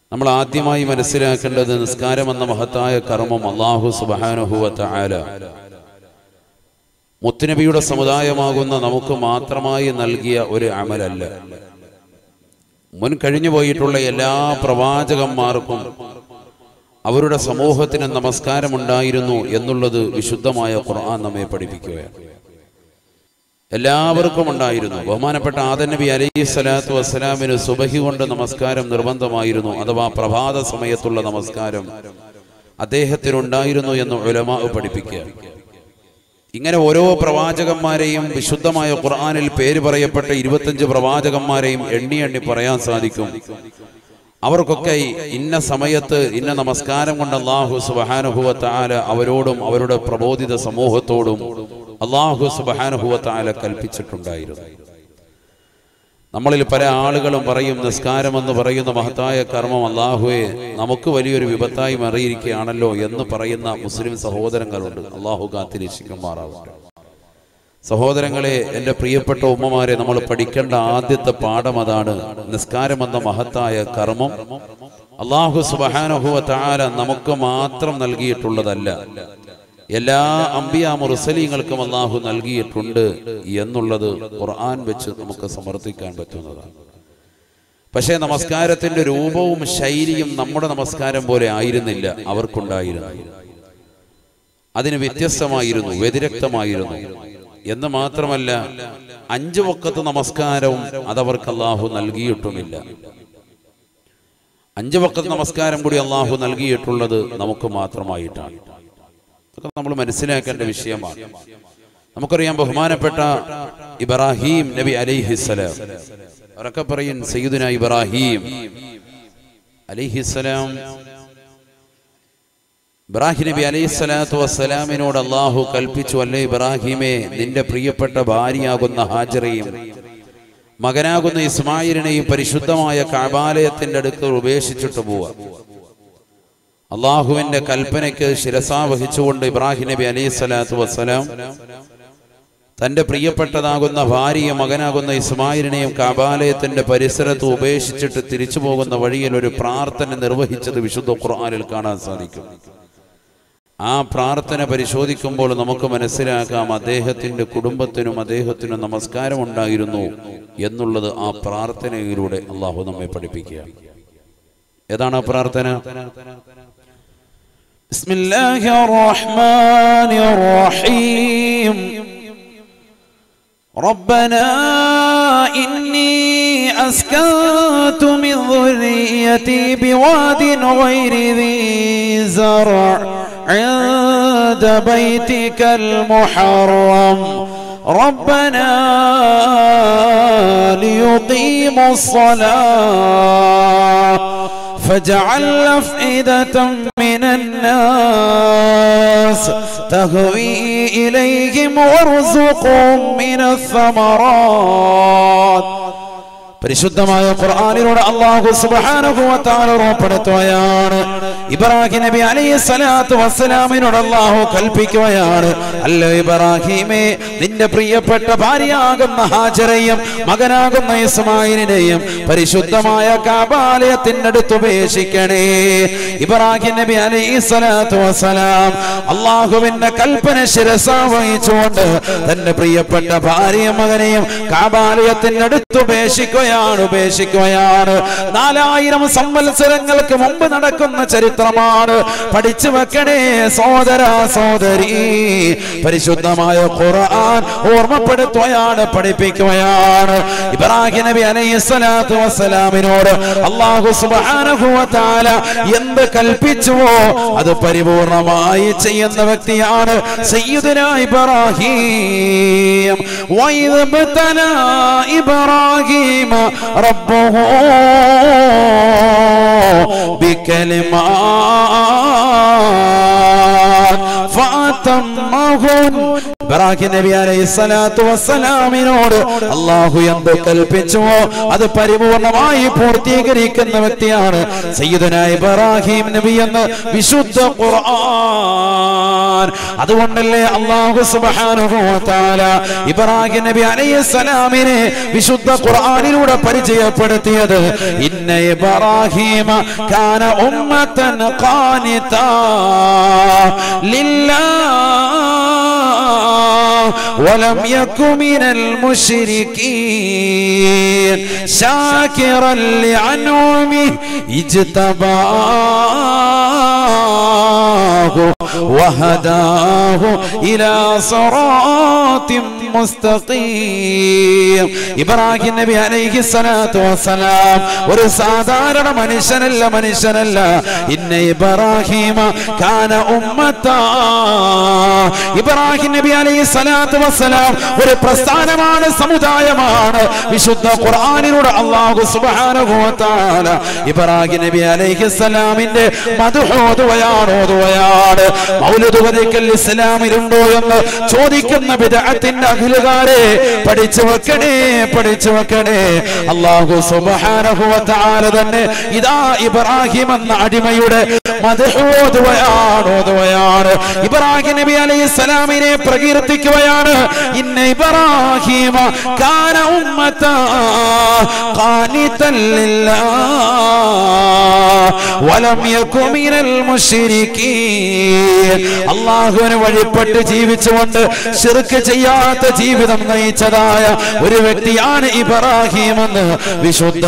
നമ്മൾ ആദ്യമായി മനസ്സിലാക്കേണ്ടത് നിസ്കാരം എന്ന മഹത്തായ കർമ്മം അള്ളാഹു സുബാനുഭൂവത്ത ആല മുത്തുനബിയുടെ സമുദായമാകുന്ന നമുക്ക് മാത്രമായി നൽകിയ ഒരു അമലല്ല മുൻ കഴിഞ്ഞു പോയിട്ടുള്ള എല്ലാ പ്രവാചകന്മാർക്കും അവരുടെ സമൂഹത്തിന് നമസ്കാരമുണ്ടായിരുന്നു എന്നുള്ളത് വിശുദ്ധമായ ഖുർആൻ നമ്മെ പഠിപ്പിക്കുകയാണ് എല്ലാവർക്കും ഉണ്ടായിരുന്നു ബഹുമാനപ്പെട്ട ആദൻ നബി അലൈഹി സ്വലാത്തു വസ്സലാമിന് സുബഹി കൊണ്ട് നമസ്കാരം നിർബന്ധമായിരുന്നു അഥവാ പ്രഭാത സമയത്തുള്ള നമസ്കാരം അദ്ദേഹത്തിനുണ്ടായിരുന്നു എന്ന് ഉലമാ പഠിപ്പിക്കുക ഇങ്ങനെ ഓരോ പ്രവാചകന്മാരെയും വിശുദ്ധമായ ഖുർആനിൽ പേര് പറയപ്പെട്ട ഇരുപത്തഞ്ച് പ്രവാചകന്മാരെയും എണ്ണി എണ്ണി പറയാൻ സാധിക്കും അവർക്കൊക്കെ ഇന്ന സമയത്ത് ഇന്ന നമസ്കാരം കൊണ്ട് അള്ളാഹു സുബാനുഭവത്താല അവരോടും അവരുടെ പ്രബോധിത സമൂഹത്തോടും അള്ളാഹു സുബാനുഭവത്താല കൽപ്പിച്ചിട്ടുണ്ടായിരുന്നു നമ്മളിൽ പല ആളുകളും പറയും നിസ്കാരം എന്ന് പറയുന്ന മഹത്തായ കർമ്മം അള്ളാഹുവെ നമുക്ക് വലിയൊരു വിപത്തായി മാറിയിരിക്കുകയാണല്ലോ എന്ന് പറയുന്ന മുസ്ലിം സഹോദരങ്ങളുണ്ട് അള്ളാഹു കാത്തിരിശിക്കുമാറാവട്ടെ സഹോദരങ്ങളെ എൻ്റെ പ്രിയപ്പെട്ട ഉമ്മമാരെ നമ്മൾ പഠിക്കേണ്ട ആദ്യത്തെ പാഠം അതാണ് നിസ്കാരം എന്ന മഹത്തായ കർമ്മം അള്ളാഹു സുബാനുഹുവ താര നമുക്ക് മാത്രം നൽകിയിട്ടുള്ളതല്ല എല്ലാ അമ്പിയ മുറുസലീങ്ങൾക്കും അള്ളാഹു നൽകിയിട്ടുണ്ട് എന്നുള്ളത് ഖുർആൻ വെച്ച് നമുക്ക് സമർത്ഥിക്കാൻ പറ്റുന്നതാണ് പക്ഷേ നമസ്കാരത്തിന്റെ രൂപവും ശൈലിയും നമ്മുടെ നമസ്കാരം പോലെ ആയിരുന്നില്ല അവർക്കുണ്ടായിരുന്നു അതിന് വ്യത്യസ്തമായിരുന്നു വ്യതിരക്തമായിരുന്നു എന്ന് മാത്രമല്ല അഞ്ചു വക്കത്ത് നമസ്കാരവും അതവർക്ക് അള്ളാഹു നൽകിയിട്ടുമില്ല അഞ്ചു വക്കത്ത് നമസ്കാരം കൂടി അള്ളാഹു നൽകിയിട്ടുള്ളത് നമുക്ക് മാത്രമായിട്ടാണ് അതൊക്കെ നമ്മൾ മനസ്സിലാക്കേണ്ട വിഷയമാണ് നമുക്കറിയാം ബഹുമാനപ്പെട്ട ഇബ്രാഹിം നബി അലിഹിസ്സലാം അവരൊക്കെ പറയും സയ്യിദുന ഇബ്രാഹിം അലിഹിസ്സലാം ഇബ്രാഹിം നബി അലൈഹി സ്വലാത്തു വസ്സലാമിനോട് അള്ളാഹു കൽപ്പിച്ചു അല്ലേ ഇബ്രാഹിമെ നിന്റെ പ്രിയപ്പെട്ട ഭാര്യയാകുന്ന ഹാജറയും മകനാകുന്ന ഇസ്മായിലിനെയും പരിശുദ്ധമായ കാബാലയത്തിന്റെ അടുക്കൽ ഉപേക്ഷിച്ചിട്ട് പോവാ അള്ളാഹുവിന്റെ കൽപ്പനയ്ക്ക് ശിരസാ വഹിച്ചുകൊണ്ട് ഇബ്രാഹിം നബി അലൈഹി സ്വലാത്തു വസ്സലാം തന്റെ പ്രിയപ്പെട്ടതാകുന്ന ഭാര്യ മകനാകുന്ന ഇസ്മായിലിനെയും കാബാലയത്തിന്റെ പരിസരത്ത് ഉപേക്ഷിച്ചിട്ട് തിരിച്ചു പോകുന്ന വഴിയിൽ ഒരു പ്രാർത്ഥന നിർവഹിച്ചത് വിശുദ്ധ ഖുർആനിൽ കാണാൻ സാധിക്കും ആ പ്രാർത്ഥന പരിശോധിക്കുമ്പോൾ നമുക്ക് മനസ്സിലാക്കാം അദ്ദേഹത്തിന്റെ കുടുംബത്തിനും അദ്ദേഹത്തിനും നമസ്കാരം ഉണ്ടായിരുന്നു എന്നുള്ളത് ആ പ്രാർത്ഥനയിലൂടെ അള്ളാഹു നമ്മെ പഠിപ്പിക്കുകയാണ് ഏതാണ് ആ പ്രാർത്ഥന بسم الله الرحمن الرحيم ربنا إني أسكنت من ذريتي بواد غير ذي زرع عند بيتك المحرم ربنا ليقيموا الصلاة فاجعل أفئدة من الناس تهوي إليهم وارزقهم من الثمرات പരിശുദ്ധമായ ഖുർആനിലൂടെ അള്ളാഹു സുബ്ഹാനഹു വ തആല ഉറപ്പെടുത്തുകയാണ് ഇബ്രാഹിം നബി അലൈഹി സ്വലാത്തു വസ്സലാമിനോട് അള്ളാഹു കൽപ്പിക്കുകയാണ് അല്ലോ ഇബ്രാഹിമേ നിന്റെ പ്രിയപ്പെട്ട ഭാര്യയാകുന്ന ഹാജറയും മകനാകുന്ന ഇസ്മായിലിനെയും പരിശുദ്ധമായ കാബാലയത്തിന്റെ അടുത്ത് ഉപേക്ഷിക്കണേ ഇബ്രാഹിം നബി അലൈഹി സ്വലാത്തു വസ്സലാം അള്ളാഹുവിന്റെ കൽപ്പന ശിരസ വഹിച്ചുകൊണ്ട് തന്റെ പ്രിയപ്പെട്ട ഭാര്യയും മകനെയും കാബാലയത്തിന്റെ അടുത്ത് ഉപേക്ഷിക്കുകയാണ് ഉപേക്ഷിക്കുകയാണ് നാലായിരം സംവത്സരങ്ങൾക്ക് മുമ്പ് നടക്കുന്ന ചരിത്രമാണ് പഠിച്ചു വെക്കണേ സോദര സോദരി പരിശുദ്ധമായ ഖുർആൻ ഓർമ്മപ്പെടുത്തുകയാണ് പഠിപ്പിക്കുകയാണ് ഇബ്രാഹിം നബി അലൈഹി സ്വലാത്തു വസ്സലാമിനോട് അല്ലാഹു സുബ്ഹാനഹു വ തആല എന്ത് കൽപ്പിച്ചുവോ അത് പരിപൂർണമായി ചെയ്യുന്ന വ്യക്തിയാണ് സയ്യിദുന ഇബ്രാഹിം വൈദ് ബതലാ ഇബ്രാഹിം റബ്ബുഹു ബികലിമാ فأتمهن ഇബ്രാഹിം നബി അലൈഹി സ്വലാത്തു വസ്സലാമിനോട് അള്ളാഹു എന്ത് കൽപ്പിച്ചുവോ അത് പരിപൂർണമായി പൂർത്തീകരിക്കുന്ന വ്യക്തിയാണ് സയ്യിദുന ഇബ്രാഹിം നബി എന്ന് വിശുദ്ധ ഖുർആൻ അതുകൊണ്ടല്ലേ അള്ളാഹു സുബ്ഹാനഹു വ തആല ഇബ്രാഹിം നബി അലൈഹി സ്വലാമിനെ വിശുദ്ധ ഖുർആനിലൂടെ പരിചയപ്പെടുത്തിയത് ഇന്ന ഇബ്രാഹിമ കാന ഉമ്മത്തൻ ഖാനിതാ ലില്ലാഹ് ولم يك من المشركين شاكرا لعنعمه اجتباه وهداه إلى صراط മുസ്തഖീം ഇബ്രാഹിം നബി അലൈഹി സ്വലാത്തു വസ്സലാം ഒരു സാധാരണ മനുഷ്യനല്ല മനുഷ്യനല്ല ഇന്ന ഇബ്രാഹിമ കാന ഉമ്മത്ത ഇബ്രാഹിം നബി അലൈഹി സ്വലാത്തു വസ്സലാം ഒരു പ്രസ്ഥാനമാണ് സമുദായമാണ് വിശുദ്ധ ഖുർആനിലൂടെ അല്ലാഹു സുബ്ഹാനഹു വ തആല ഇബ്രാഹിം നബി അലൈഹി സ്വലാമിന്റെ മദ്ഹ് ഓതുകയാണ് ഓതുകയാണ് മൗലിദ് വദിക്കൽ ഇസ്ലാമിലുണ്ടോ എന്ന് ചോദിക്കുന്ന ബിദഅത്തിന്റെ അഖിലുകാരെ പഠിച്ചു വെക്കണേ പഠിച്ചു വെക്കണേ അല്ലാഹു സുബ്ഹാനഹു വ തആല തന്നെ ഇതാ ഇബ്രാഹിം എന്ന അടിമയുടെ മദ്ഹ് ഓതുകയാണ് ഓതുകയാണ് ഇബ്രാഹിം നബി അലൈഹി സ്വലാമിനെ പ്രകീർത്തിക്കുകയാണ് ഇന്ന ഇബ്രാഹിമ കാന ഉമ്മത ഖാനിതൻ ലില്ലാഹ് വലം യകു മിനൽ മുശ്രിക്കീൻ അല്ലാഹുവിന് വഴിപ്പെട്ട് ജീവിച്ചുകൊണ്ട് ശിർക്ക് ചെയ്യാത്ത ജീവിതം നയിച്ചതായ ഒരു വ്യക്തിയാണ് ഇബ്രാഹിം എന്ന് വിശുദ്ധ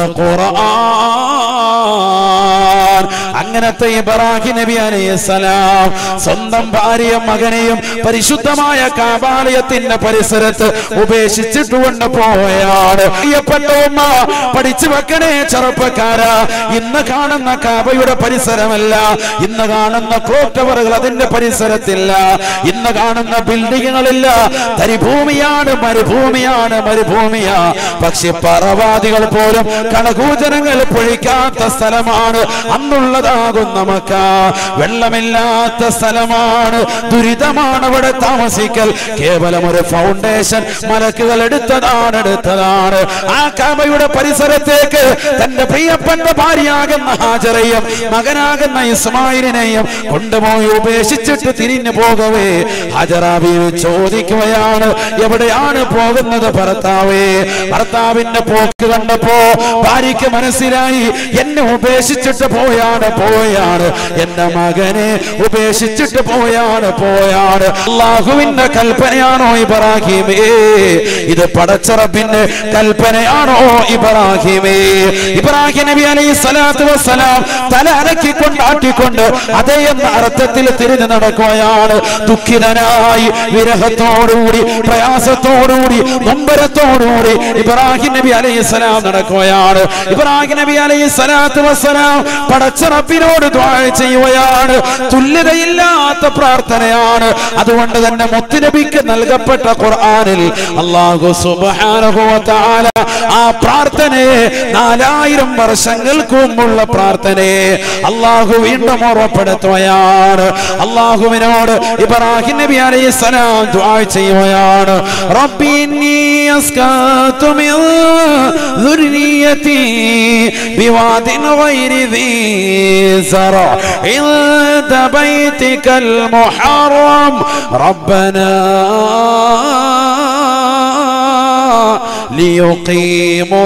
ഖുർആൻ അങ്ങനത്തെ ഇബ്രാഹിം നബി അലൈഹിസ്സലാം സ്വന്തം ഭാര്യയും മകനെയും പരിശുദ്ധമായ കാബാലയത്തിന്റെ പരിസരത്ത് ഉപേക്ഷിച്ചിട്ടുകൊണ്ട് പോവുകയാണ് പ്രിയപ്പെട്ട ഉമ്മ പഠിച്ചു വെക്കണേ ചെറുപ്പക്കാരാ ഇന്ന് കാണുന്ന കാബയുടെ പരിസരമല്ല ഇന്ന് കാണുന്ന ക്ലോക്ക് ടവറുകൾ അതിന്റെ പരിസരത്തില്ല ഇന്ന് കാണുന്ന ബിൽഡിങ്ങുകളില്ല തരിഭൂമിയാണ് മരുഭൂമിയാണ് മരുഭൂമിയാ പക്ഷെ പറവാദികൾ പോലും കണകൂചനങ്ങൾ പൊഴിക്കാത്ത സ്ഥലമാണ് അന്നുള്ളതാകുന്ന മക്ക വെള്ളമില്ലാത്ത സ്ഥലമാണ് ദുരിതമാണ് അവിടെ താമസിക്കൽ കേവലം ഒരു ഫൗണ്ടേഷൻ മലക്കുകൾ എടുത്തതാണ് എടുത്തതാണ് ആ കാബയുടെ പരിസരത്തേക്ക് തന്റെ പ്രിയപ്പെട്ട ഭാര്യയാകുന്ന ഹാജറയും മകനാകുന്ന ഇസ്മായിലിനെയും കൊണ്ടുപോയി ഉപേക്ഷിച്ചിട്ട് തിരിഞ്ഞു പോകവേ ഹജറാബി ചോദിക്കുകയാണ് എവിടെയാണ് പോകുന്നത് ഭർത്താവേ ഭർത്താവിന്റെ പോക്ക് കണ്ടപ്പോ ഭാര്യയ്ക്ക് മനസ്സിലായി എന്നെ ഉപേക്ഷിച്ചിട്ട് പോയാണ് പോയാണ് എന്റെ മകനെ ഉപേക്ഷിച്ചിട്ട് പോയാണ് പോയാണ് അള്ളാഹുവിന്റെ കൽപ്പനയാണോ ഇബ്രാഹിമേ ഇത് പടച്ചറപ്പിന്റെ കൽപ്പനയാണോ ഇബ്രാഹിമേ ഇബ്രാഹിം നബി അലൈഹി സ്വലാത്തു വസ്സലാം തല അനക്കിക്കൊണ്ട് ആട്ടിക്കൊണ്ട് അതേ എന്ന അർത്ഥത്തിൽ തിരിഞ്ഞു നടക്കുകയാണ് ദുഃഖിതനായി വിരഹത്തോടുകൂടി പ്രയാസത്തോടുകൂടി നൊമ്പരത്തോടുകൂടി ഇബ്രാഹിം നബി അലൈഹി സ്വലാം നടക്കുകയാണ് ഇബ്രാഹിം നബി അലൈഹി സ്വലാത്തു വസ്സലാം പടച്ച റബ്ബിനോട് ദ്വാ ചെയ്യുകയാണ് തുല്യതയില്ലാത്ത പ്രാർത്ഥനയാണ് അതുകൊണ്ട് തന്നെ മുത്തുനബിക്ക് നൽകപ്പെട്ട ഖുർആനിൽ അല്ലാഹു സുബ്ഹാനഹു വ തആല ആ പ്രാർത്ഥനയെ നാലായിരം വർഷങ്ങൾക്ക് മുമ്പുള്ള പ്രാർത്ഥനയെ അള്ളാഹു വീണ്ടും ഓർമ്മപ്പെടുത്തുകയാണ് അള്ളാഹുവിനോട് ഇബ്രാഹിം നബി അലൈഹി സ്വലാം ദുആ ചെയ്യുകയാണ് റബ്ബി ഇന്നി അസ്കാതു മിൻ ذريتي بواد غير ذي زرع عند بيتك المحرم ربنا ليقيموا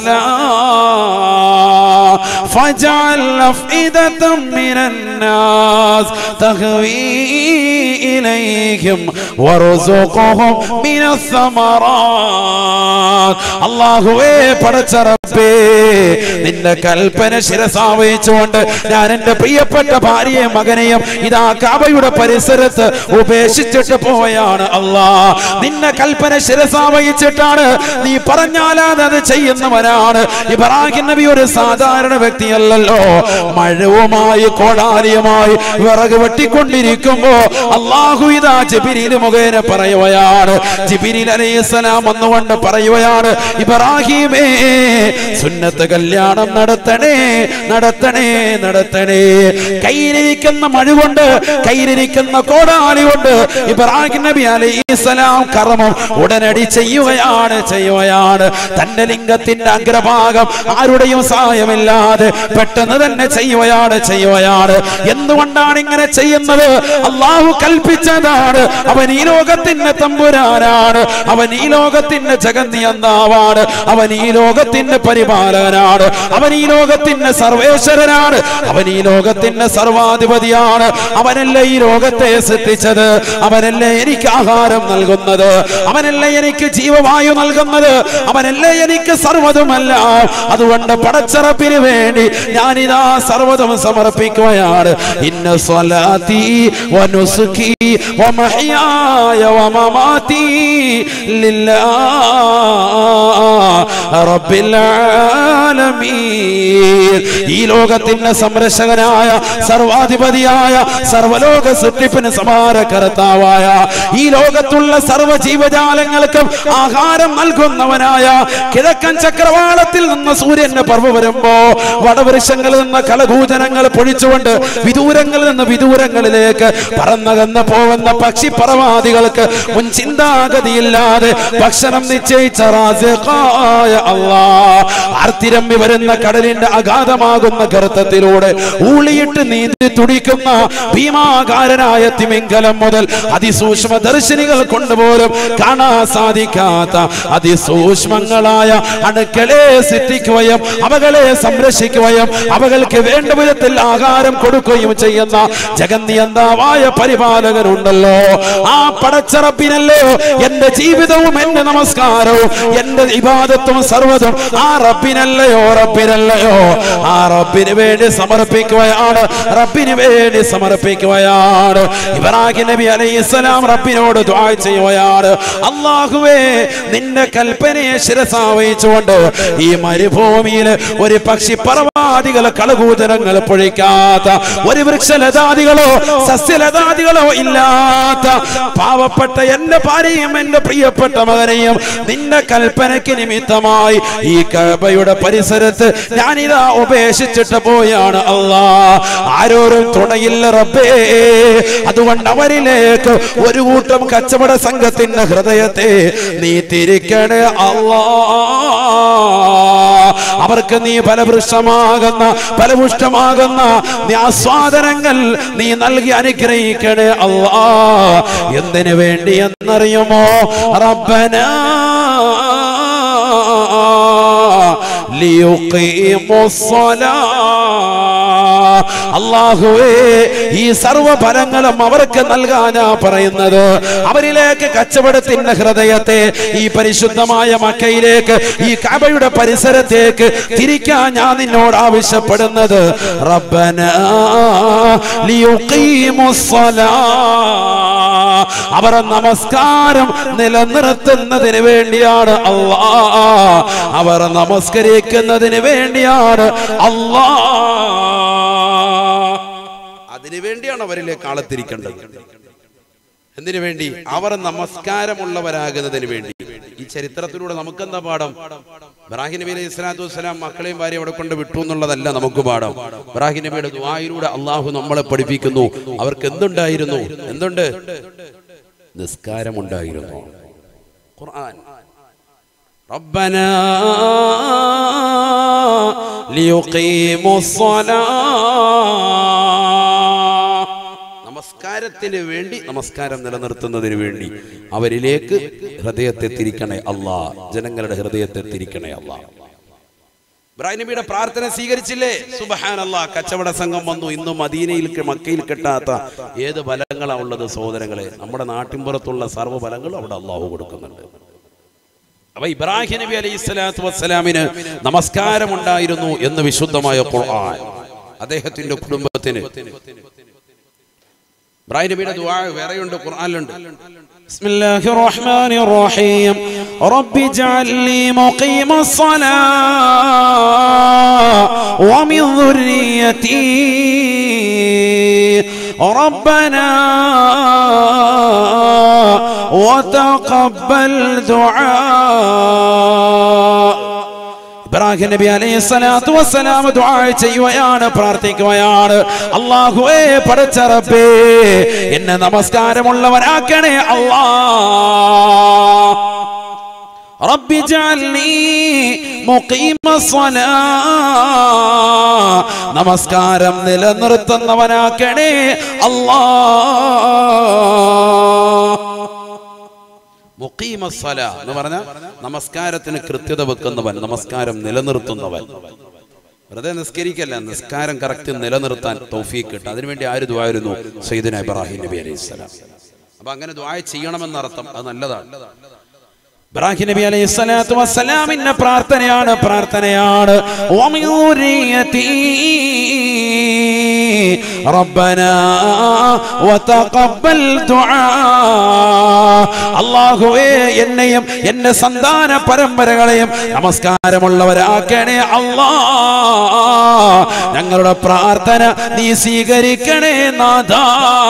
الصلاة فاجعل أفئدة من الناس تهوي إليهم وارزقهم من الثمرات الله പടച്ച റബ്ബേ നിന്റെ കൽപ്പന ശിരസാവഹിച്ചുകൊണ്ട് ഞാൻ എന്റെ പ്രിയപ്പെട്ട ഭാര്യയും മകനെയും ഇതാ കാബയുടെ പരിസരത്ത് ഉപേക്ഷിച്ചിട്ട് പോവുകയാണ് അല്ലാ നിന്നെ കൽപ്പന ശിരസാവഹിച്ചിട്ടാണ് നീ പറഞ്ഞാലാതെ അത് ചെയ്യുന്നവനാണ് ഇബ്രാഹിം നബി ഒരു സാധാരണ വ്യക്തിയല്ലല്ലോ മഴവുമായി കോടാലിയുമായി വിറക് വെട്ടിക്കൊണ്ടിരിക്കുമ്പോ അള്ളാഹു ഇതാ ജിബിരിൽ മുഖേന പറയുകയാണ് ജിബിരിൽ അലൈഹിസ്സലാം വന്നുകൊണ്ട് പറയുകയാണ് ഇബ്രാഹിമേ സുന്നത്ത് കല്യാണം കല്യാണം നടത്തണേ നടത്തണേ നടത്തണേ കയ്യിലിരിക്കുന്ന മഴ കൊണ്ട് കയ്യിലിരിക്കുന്ന കോടാലി കൊണ്ട് ഇബ്രാഹിം നബി അലൈഹിസ്സലാം കർമ്മം ഉടനടി ചെയ്യുകയാണ് ചെയ്യുകയാണ് തന്റെ ലിംഗത്തിന്റെ അഗ്രഭാഗം ആരുടെയും സഹായമില്ലാതെ പെട്ടെന്ന് തന്നെ ചെയ്യുകയാണ് ചെയ്യുകയാണ് എന്തുകൊണ്ടാണ് ഇങ്ങനെ ചെയ്യുന്നത് അള്ളാഹു കൽപ്പിച്ചതാണ് അവൻ ഈ ലോകത്തിന്റെ തമ്പുരാനാണ് അവൻ ഈ ലോകത്തിന്റെ ജഗന്നിയന്താവാണ് അവൻ ഈ ലോകത്തിന്റെ പരിപാലകനാണ് അവൻ ഈ ലോകത്തിന്റെ സർവേശ്വരനാണ് അവൻ ഈ ലോകത്തിന്റെ സർവാധിപതിയാണ് അവനല്ലേ ഈ ലോകത്തെ സൃഷ്ടിച്ചത് അവനല്ലേ എനിക്ക് ആഹാരം നൽകുന്നത് അവനല്ലേ എനിക്ക് ജീവവായു നൽകുന്നത് അവനല്ലേ എനിക്ക് സർവ്വതുമല്ല അതുകൊണ്ട് പടച്ചറപ്പിന് വേണ്ടി ഞാനിതാ സർവ്വതും സമർപ്പിക്കുകയാണ് ഇന്ന സ്വലാത്തി വനുസുഖി വമഹ്യായ വമമാതി ലില്ലാഹ് റബ്ബിൽ ആലമീൻ ഈ ലോകത്തിന്റെ സംരക്ഷകനായ സർവാധിപതിയായ സർവലോക സൃഷ്ടിപ്പിന് സമാരകർത്താവായ ഈ ലോകത്തുള്ള സർവ്വ ജീവജാലങ്ങൾക്കും ആഹാരം നൽകുന്നവനായ കിഴക്കൻ ചക്രവാളത്തിൽ നിന്ന് സൂര്യന്റെ പർവ്വ വരുമ്പോ വടവൃക്ഷങ്ങളിൽ നിന്ന് കളകൂചനങ്ങൾ പൊഴിച്ചുകൊണ്ട് വിദൂരങ്ങളിൽ നിന്ന് വിദൂരങ്ങളിലേക്ക് പറന്നകന്ന് പോകുന്ന പക്ഷിപ്പറവാദികൾക്ക് മുൻ ചിന്താഗതിയില്ലാതെ ഭക്ഷണം നിശ്ചയിച്ച റാസിഖായ അല്ലാ ആർത്തിരമ്പി വരുന്ന കടലിന്റെ അഗാധമാകുന്ന ഗർത്തത്തിലൂടെ ഊളിയിട്ട് നീന്തി തുടിക്കുന്ന ഭീമാകാരനായ തിമിംഗലം മുതൽ അതിസൂക്ഷ്മ ദർശനികൾ കൊണ്ടുപോലും കാണാൻ സാധിക്കാത്ത അതിസൂക്ഷ്മങ്ങളായ അണുക്കളെ സൃഷ്ടിക്കുകയും അവകളെ സംരക്ഷിക്കുകയും അവകൾക്ക് വേണ്ട വിധത്തിൽ ആഹാരം കൊടുക്കുകയും ചെയ്യുന്ന ജഗന്നിയന്താവായ പരിപാലകരുണ്ടല്ലോ ആ പടച്ചറപ്പിനല്ലോ എന്റെ ജീവിതവും എന്റെ നമസ്കാരവും എന്റെ ഇബാദത്തും സർവ്വതും ആ റബ്ബിനല്ലയോ റബ്ബിനല്ലയോ ആ റബ്ബിന് വേണ്ടി സമർപ്പിക്കുകയാണ് റബ്ബിന് വേണ്ടി സമർപ്പിക്കുകയാണ് ഇബ്രാഹിം നബി അലൈഹിസ്സലാം റബ്ബിനോട് ദുആ ചെയ്യുകയാണ് അള്ളാഹുവേ നിന്റെ കൽപ്പനയെ ശിരസാവഹിച്ചുകൊണ്ട് ഈ മരുഭൂമിയിൽ ഒരു പക്ഷി പർവാദികളെ കളകൂതരങ്ങൾ പൊഴിക്കാത്ത ഒരു വൃക്ഷലതാദികളോ സസ്യലതാദികളോ ഇല്ലാത്ത പാവപ്പെട്ട എന്റെ ഭാര്യയും എന്റെ പ്രിയപ്പെട്ട മകനെയും നിന്റെ കൽപ്പനയ്ക്ക് നിമിത്തമായി ഈ കബയുടെ പരിസരത്ത് ഞാനിതാ ഉപേക്ഷിച്ചിട്ട് പോയാണ് അല്ലാ ആരോരും തുണയില്ല റബ്ബേ അതുകൊണ്ട് അവരിലേക്ക് ഒരു കൂട്ടം കച്ചവട സംഘത്തിന്റെ ഹൃദയത്തെ നീ തിരിക്കണേ അല്ലാ അവർക്ക് നീ ഫലവൃക്ഷമാകുന്ന ഫലപുഷ്ടമാകുന്ന നീ ആസ്വാദനങ്ങൾ നീ നൽകി അനുഗ്രഹിക്കണേ അല്ലാ എന്തിനു വേണ്ടി എന്നറിയുമോ റബ്ബന ليقيموا الصلاة അള്ളാഹുവേ ഈ സർവ ഫലങ്ങളും അവർക്ക് നൽകാനാ പറയുന്നത് അവരിലേക്ക് കച്ചവടത്തിന്റെ ഹൃദയത്തെ ഈ പരിശുദ്ധമായ മക്കയിലേക്ക് ഈ കബയുടെ പരിസരത്തേക്ക് തിരിക്കാൻ ഞാൻ നിന്നോട് ആവശ്യപ്പെടുന്നത് റബ്ബന ലിയുഖീമുസ്സലാ അവർ നമസ്കാരം നിലനിർത്തുന്നതിന് വേണ്ടിയാണ് അള്ളാ അവർ നമസ്കരിക്കുന്നതിന് വേണ്ടിയാണ് അള്ളാ അതിനു വേണ്ടിയാണ് അവരിലേക്ക് ആളത്തിരിക്കേണ്ടത് എന്തിനു വേണ്ടി അവർ നമസ്കാരമുള്ളവരാകുന്നതിന് വേണ്ടി ഈ ചരിത്രത്തിലൂടെ നമുക്കെന്താ പാഠം ഇബ്രാഹിം നബി അലൈഹി സ്വലാത്തു വസ്സലാം മക്കളെയും ഭാര്യ അവിടെ കൊണ്ട് വിട്ടു എന്നുള്ളതല്ല നമുക്ക് പാഠം ഇബ്രാഹിം നബിയുടെ ദുആയിലൂടെ അള്ളാഹു നമ്മളെ പഠിപ്പിക്കുന്നു അവർക്ക് എന്തുണ്ടായിരുന്നു എന്തുണ്ട് നിസ്കാരമുണ്ടായിരുന്നു ഖുർആൻ ربنا ليقيموا الصلاة നമസ്കാരത്തിന് വേണ്ടി നമസ്കാരം നിലനിർത്തുന്നതിന് വേണ്ടി അവരിലേക്ക് ഹൃദയത്തെ തിരിക്കണേ അല്ലാ ജനങ്ങളുടെ ഹൃദയത്തെ തിരിക്കണേ അല്ലാ ഇബ്രാഹിം നബിയുടെ പ്രാർത്ഥന സ്വീകരിച്ചില്ലേ സുബഹാനല്ലാ കച്ചവട സംഘം വന്നു ഇന്ന് മദീനയിൽ മക്കയിൽ കിട്ടാത്ത ഏത് ഫലങ്ങളാ ഉള്ളത് സഹോദരങ്ങളെ നമ്മുടെ നാട്ടിൻപുറത്തുള്ള സർവ്വ ഫലങ്ങളും അവിടെ അള്ളാഹു കൊടുക്കുന്നുണ്ട് അപ്പൊ ഇബ്രാഹിം നബി അലൈഹി സ്വലാത്തു വസ്സലാമിന് നമസ്കാരം ഉണ്ടായിരുന്നു എന്ന് വിശുദ്ധമായ ഖുർആൻ അദ്ദേഹത്തിന്റെ കുടുംബത്തിന് ഇബ്രാഹിം നബിയുടെ ദുആ വേറെയുണ്ട് ഖുർആനിലുണ്ട് بسم الله الرحمن الرحيم رب اجعل لي مقيم الصلاة ومن ذريتي ربنا وتقبل دعاء ഇബ്രാഹിം നബി അലൈഹി സ്വലാത്തു വസ്സലാം ദുആ ചെയ്യുകയാണ് പ്രാർത്ഥിക്കുകയാണ് അല്ലാഹുവേ പടച്ച റബ്ബേ എന്നെ നമസ്കാരമുള്ളവനാക്കണേ അല്ലാ رب اجعلني مقيم الصلاة നമസ്കാരം നിലനിർത്തുന്നവനാക്കണേ അല്ലാ മുഖീമസ്സല എന്ന് പറഞ്ഞ നമസ്കാരത്തിന് കൃത്യത വെക്കുന്നവൻ നമസ്കാരം നിലനിർത്തുന്നവൻ വെറുതെ നിസ്കരിക്കല്ല നിസ്കാരം കറക്റ്റ് നിലനിർത്താൻ തൗഫീഖ് കിട്ടും അതിനുവേണ്ടി ആര് ദ്വായിരുന്നു സയ്യിദന ഇബ്രാഹിം നബി അലൈഹി സ്വലാം അപ്പൊ അങ്ങനെ ദ്വായ ചെയ്യണമെന്നർത്ഥം അത് നല്ലതാണ് ഇബ്രാഹിം നബി അലൈഹി സ്വലാത്തു വസ്സലാമിന്റെ പ്രാർത്ഥനയാണ് പ്രാർത്ഥനയാണ് വമിൻ ദുരിയതി റബ്ബനാ വതഖബ്ബൽ ദുആ അല്ലാഹുവേ എന്നെയും എന്റെ സന്താന പരമ്പരകളെയും നമസ്കാരമുള്ളവരാക്കണേ അല്ലാ ഞങ്ങളുടെ പ്രാർത്ഥന നീ സ്വീകരിക്കണേ നാഥാ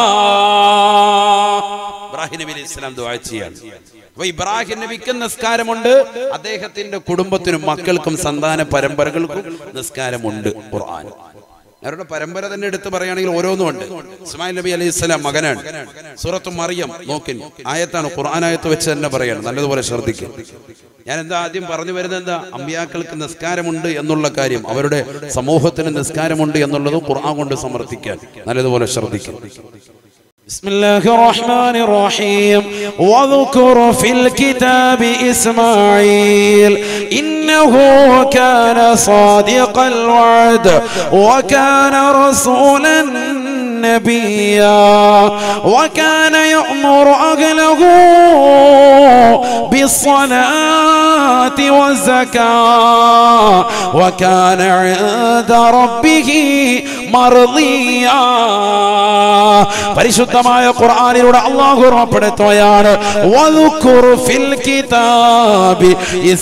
ഇബ്രാഹിം നബി അലൈഹി സ്വലാം ദുആ ചെയ്യാണ് അപ്പൊ ഇബ്രാഹിം നബിക്ക് നിസ്കാരമുണ്ട് അദ്ദേഹത്തിന്റെ കുടുംബത്തിനും മക്കൾക്കും സന്താന പരമ്പരകൾക്കും നിസ്കാരമുണ്ട് ഖുർആൻ അവരുടെ പരമ്പര തന്നെ എടുത്ത് പറയുകയാണെങ്കിൽ ഓരോന്നും ഉണ്ട് ഇസ്മായിൽ നബി അലൈഹി സ്വലാം മകനാണ് സൂറത്ത് മറിയം നോക്കിൻ ആയത്താണ് ഖുർആൻ ആയത്ത് വെച്ച് തന്നെ പറയാണ് നല്ലതുപോലെ ശ്രദ്ധിക്കും ഞാൻ എന്താ ആദ്യം പറഞ്ഞു വരുന്നത് എന്താ അമ്പിയാക്കൾക്ക് നിസ്കാരമുണ്ട് എന്നുള്ള കാര്യം അവരുടെ സമൂഹത്തിന് നിസ്കാരമുണ്ട് എന്നുള്ളത് ഖുർആൻ കൊണ്ട് സമർത്ഥിക്കാൻ നല്ലതുപോലെ ശ്രദ്ധിക്കും بسم الله الرحمن الرحيم واذكر في الكتاب إسماعيل إنه كان صادق الوعد وكان رسولا نبيا وكان يأمر أهله بالصلاة والزكاة وكان عند ربه مرضيا പരിശുദ്ധമായ ഖുർആനിലൂടെ അള്ളാഹു ഉറപ്പെടുത്തുകയാണ് വദുക്കുർ ഫിൽ കിതാബി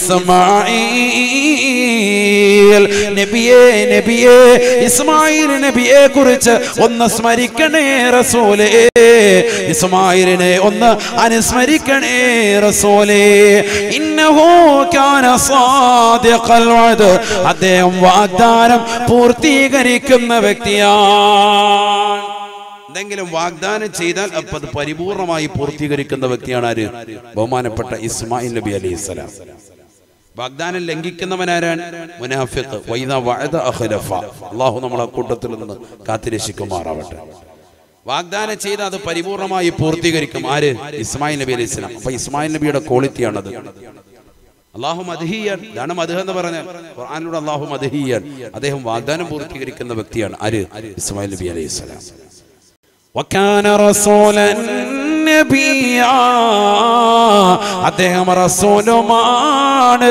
ഇസ്മാഈൽ നബിയേ നബിയേ ഇസ്മായിൽ നബിയെ കുറിച്ച് ഒന്ന് സ്മരിക്കണേ റസൂലേ ഇസ്മായിലിനെ ഒന്ന് അനുസ്മരിക്കണേ റസൂലേ ഇന്നഹു കാന സാദിഖൽ വഅദ് അദ്ദേഹം വാഗ്ദാനം പൂർത്തീകരിക്കുന്ന വ്യക്തിയാണ് എന്തെങ്കിലും വാഗ്ദാനം ചെയ്താൽ അപ്പൊ അത് പരിപൂർണമായി പൂർത്തീകരിക്കുന്ന വ്യക്തിയാണ് ആര് ബഹുമാനപ്പെട്ട ഇസ്മായിൽ നബി അലൈഹി സ്വലാം വാഗ്ദാനം ലംഘിക്കുന്നവനാരാണ് മുനാഫിഖ് വൈദ വഅദ അഖ്ലഫ അല്ലാഹു നമ്മളെ കൂട്ടത്തിൽ നിന്ന് കാത്തിരക്ഷിക്കുമാറാവട്ടെ വാഗ്ദാനം ചെയ്ത് അത് പരിപൂർണമായി പൂർത്തീകരിക്കും ആര് ഇസ്മായിൽ നബി അലൈഹി സ്വലാം അപ്പൊ ഇസ്മായിൽ നബിയുടെ ക്വാളിറ്റിയാണത് അള്ളാഹു മദ്ഹിയാൻ ഇതാണ് മദ്ഹ എന്ന് പറഞ്ഞാൽ ഖുർആനിലൂടെ അള്ളാഹു മദ്ഹിയാൻ അദ്ദേഹം വാഗ്ദാനം പൂർത്തീകരിക്കുന്ന വ്യക്തിയാണ് ആര് ഇസ്മായിൽ നബി അലൈഹി സ്വലാം وكان رسولا നബിയാ അദ്ദേഹം റസൂലുമാണ്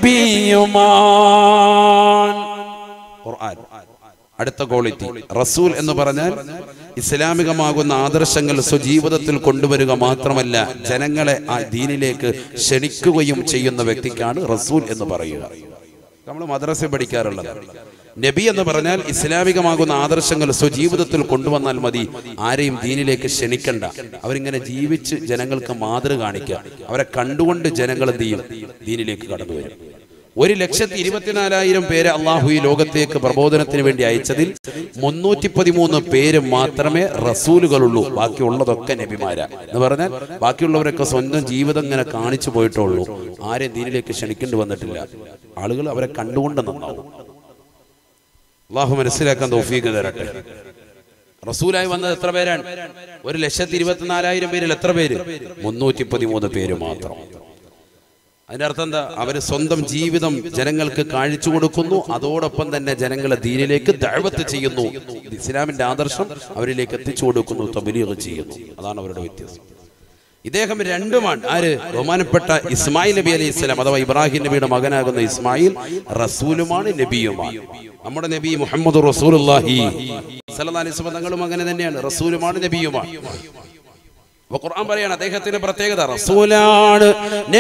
നബിയുമാണ് ഖുർആൻ അടുത്ത ക്വാളിറ്റി റസൂൽ എന്ന് പറഞ്ഞാൽ ഇസ്ലാമികമാകുന്ന ആദർശങ്ങൾ സ്വജീവിതത്തിൽ കൊണ്ടുവരിക മാത്രമല്ല ജനങ്ങളെ ആ ദീനിലേക്ക് ക്ഷണിക്കുകയും ചെയ്യുന്ന വ്യക്തിക്കാണ് റസൂൽ എന്ന് പറയുക നമ്മൾ മദ്രസ പഠിക്കാറുള്ളത് നബി എന്ന് പറഞ്ഞാൽ ഇസ്ലാമികമാകുന്ന ആദർശങ്ങൾ സ്വജീവിതത്തിൽ കൊണ്ടുവന്നാൽ മതി ആരെയും ദീനിലേക്ക് ക്ഷണിക്കണ്ട അവരിങ്ങനെ ജീവിച്ച് ജനങ്ങൾക്ക് മാതൃ കാണിക്കുക അവരെ കണ്ടുകൊണ്ട് ജനങ്ങൾ എന്ത് ചെയ്യും ദീനിലേക്ക് കടന്നു വരും ഒരു ലക്ഷത്തി ഇരുപത്തിനാലായിരം പേരെ അള്ളാഹു ഈ ലോകത്തേക്ക് പ്രബോധനത്തിന് വേണ്ടി അയച്ചതിൽ മുന്നൂറ്റി പതിമൂന്ന് പേര് മാത്രമേ റസൂലുകളുള്ളൂ ബാക്കിയുള്ളതൊക്കെ നബിമാരാ എന്ന് പറഞ്ഞാൽ ബാക്കിയുള്ളവരൊക്കെ സ്വന്തം ജീവിതം ഇങ്ങനെ കാണിച്ചു പോയിട്ടുള്ളൂ ആരെയും ദീനിലേക്ക് ക്ഷണിക്കേണ്ടി വന്നിട്ടില്ല ആളുകൾ അവരെ കണ്ടുകൊണ്ട് നന്നാവും അള്ളാഹു മനസ്സിലാക്കാൻ തൗഫീഖ് തരട്ടെ റസൂലായി വന്നത് എത്ര പേരാണ് ഒരു ലക്ഷത്തി ഇരുപത്തിനാലായിരം പേരിൽ എത്ര പേര് മുന്നൂറ്റി പതിമൂന്ന് പേര് മാത്രം അതിന്റെ അർത്ഥം എന്താ അവര് സ്വന്തം ജീവിതം ജനങ്ങൾക്ക് കാണിച്ചു കൊടുക്കുന്നു അതോടൊപ്പം തന്നെ ജനങ്ങളെ ദീനിലേക്ക് ദഴവത്ത് ചെയ്യുന്നു ഇസ്ലാമിന്റെ ആദർശം അവരിലേക്ക് എത്തിച്ചു കൊടുക്കുന്നു തബലീഗ് ചെയ്യുന്നു അതാണ് അവരുടെ വ്യത്യാസം ഇദ്ദേഹം രണ്ടുമാണ് ആര് ബഹുമാനപ്പെട്ട ഇസ്മായിൽ നബി അലൈഹി ഇസ്ലാം അഥവാ ഇബ്രാഹിം നബിയുടെ മകനാകുന്ന ഇസ്മായിൽ റസൂലുമാണ് നബിയുമാണ് നമ്മുടെ നബി മുഹമ്മദ് റസൂലുള്ളാഹി സല്ലല്ലാഹു അലൈഹി വസല്ലം തങ്ങളും അങ്ങനെ തന്നെയാണ് റസൂലുമാണ് നബിയുമാണ് അപ്പൊ ഖുർആൻ പറയാണ് അദ്ദേഹത്തിന്റെ പ്രത്യേകത റസൂലാണ്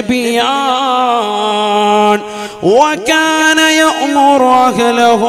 നബിയാൻ وكان يأمر أهله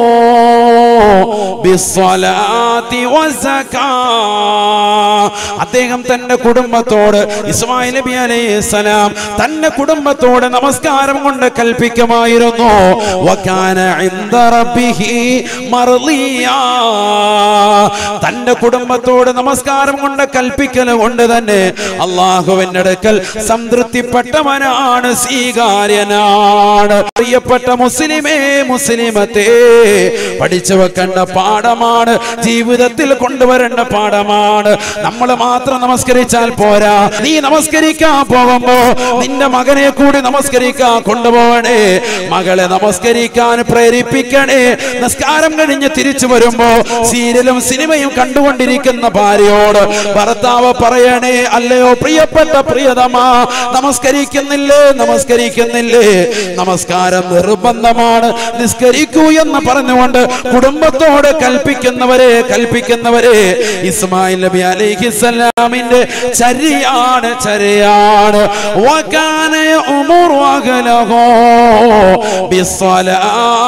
بالصلاة والزكاة അദ്ദേഹം തന്റെ കുടുംബത്തോട് ഇസ്മായിൽ നബി അലൈഹിസ്സലാം തന്റെ കുടുംബത്തോട് നമസ്കാരം കൊണ്ട് കൽപ്പിക്കുമായിരുന്നു വകാന ഇൻദ റബ്ബിഹി മർളിയാ തന്റെ കുടുംബത്തോട് നമസ്കാരം കൊണ്ട് കൽപ്പിക്കൽ കൊണ്ട് തന്നെ അള്ളാഹുവിന്റെ അടുക്കൽ സംതൃപ്തിപ്പെട്ടവനാണ് സ്വീകാര്യനാണ് പ്രിയപ്പെട്ട മുസ്ലിമേ മുസ്ലിമത്തെ പഠിച്ചു വെക്കേണ്ട പാഠമാണ് ജീവിതത്തിൽ കൊണ്ടുവരേണ്ട പാഠമാണ് നമ്മൾ മാത്രം നമസ്കരിച്ചാൽ പോരാ നീ നമസ്കരിക്കാൻ പോകുമ്പോ നിന്റെ മകനെ കൂടി നമസ്കരിക്കാൻ കൊണ്ടുപോകണേ മകളെ നമസ്കരിക്കാൻ പ്രേരിപ്പിക്കണേ നമസ്കാരം കഴിഞ്ഞ് തിരിച്ചു വരുമ്പോ സീരിയലും സിനിമയും കണ്ടുകൊണ്ടിരിക്കുന്ന ഭാര്യയോട് ഭർത്താവ് പറയണേ അല്ലയോ പ്രിയപ്പെട്ട പ്രിയതമാ നമസ്കരിക്കുന്നില്ലേ നമസ്കരിക്കുന്നില്ലേ നമസ്കാരം നിർബന്ധമാണ് നിസ്കരിക്കൂ എന്ന് പറഞ്ഞുകൊണ്ട് കുടുംബത്തോട് കൽപ്പിക്കുന്നവരെ കൽപ്പിക്കുന്നവരെ ഇസ്മായിൽ നബി അലൈഹിസ്സലാമിന്റെ ചരിയാണ് ചരിയാണ് വകാന ഉമറു അഹ്ലഹു ബിസ്സലാ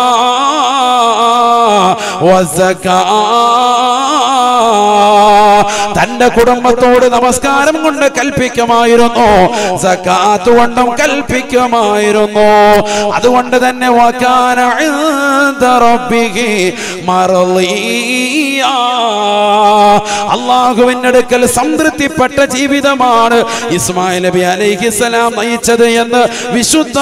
വസകാ തന്റെ കുടുംബത്തോട് നമസ്കാരം കൊണ്ട് കൽപ്പിക്കുമായിരുന്നു സക്കാത്ത് കൊണ്ടും കൽപ്പിക്കുമായിരുന്നു അതുകൊണ്ട് തന്നെ വകാന ഇൻദ റബ്ബിഹി മർളിയാ. അള്ളാഹുവിന്റെ അടുക്കൽ സംതൃപ്തിപ്പെട്ട ജീവിതമാണ് ഇസ്മായിൽ നബി അലൈഹിസ്സലാം നയിച്ചത് എന്ന് വിശുദ്ധ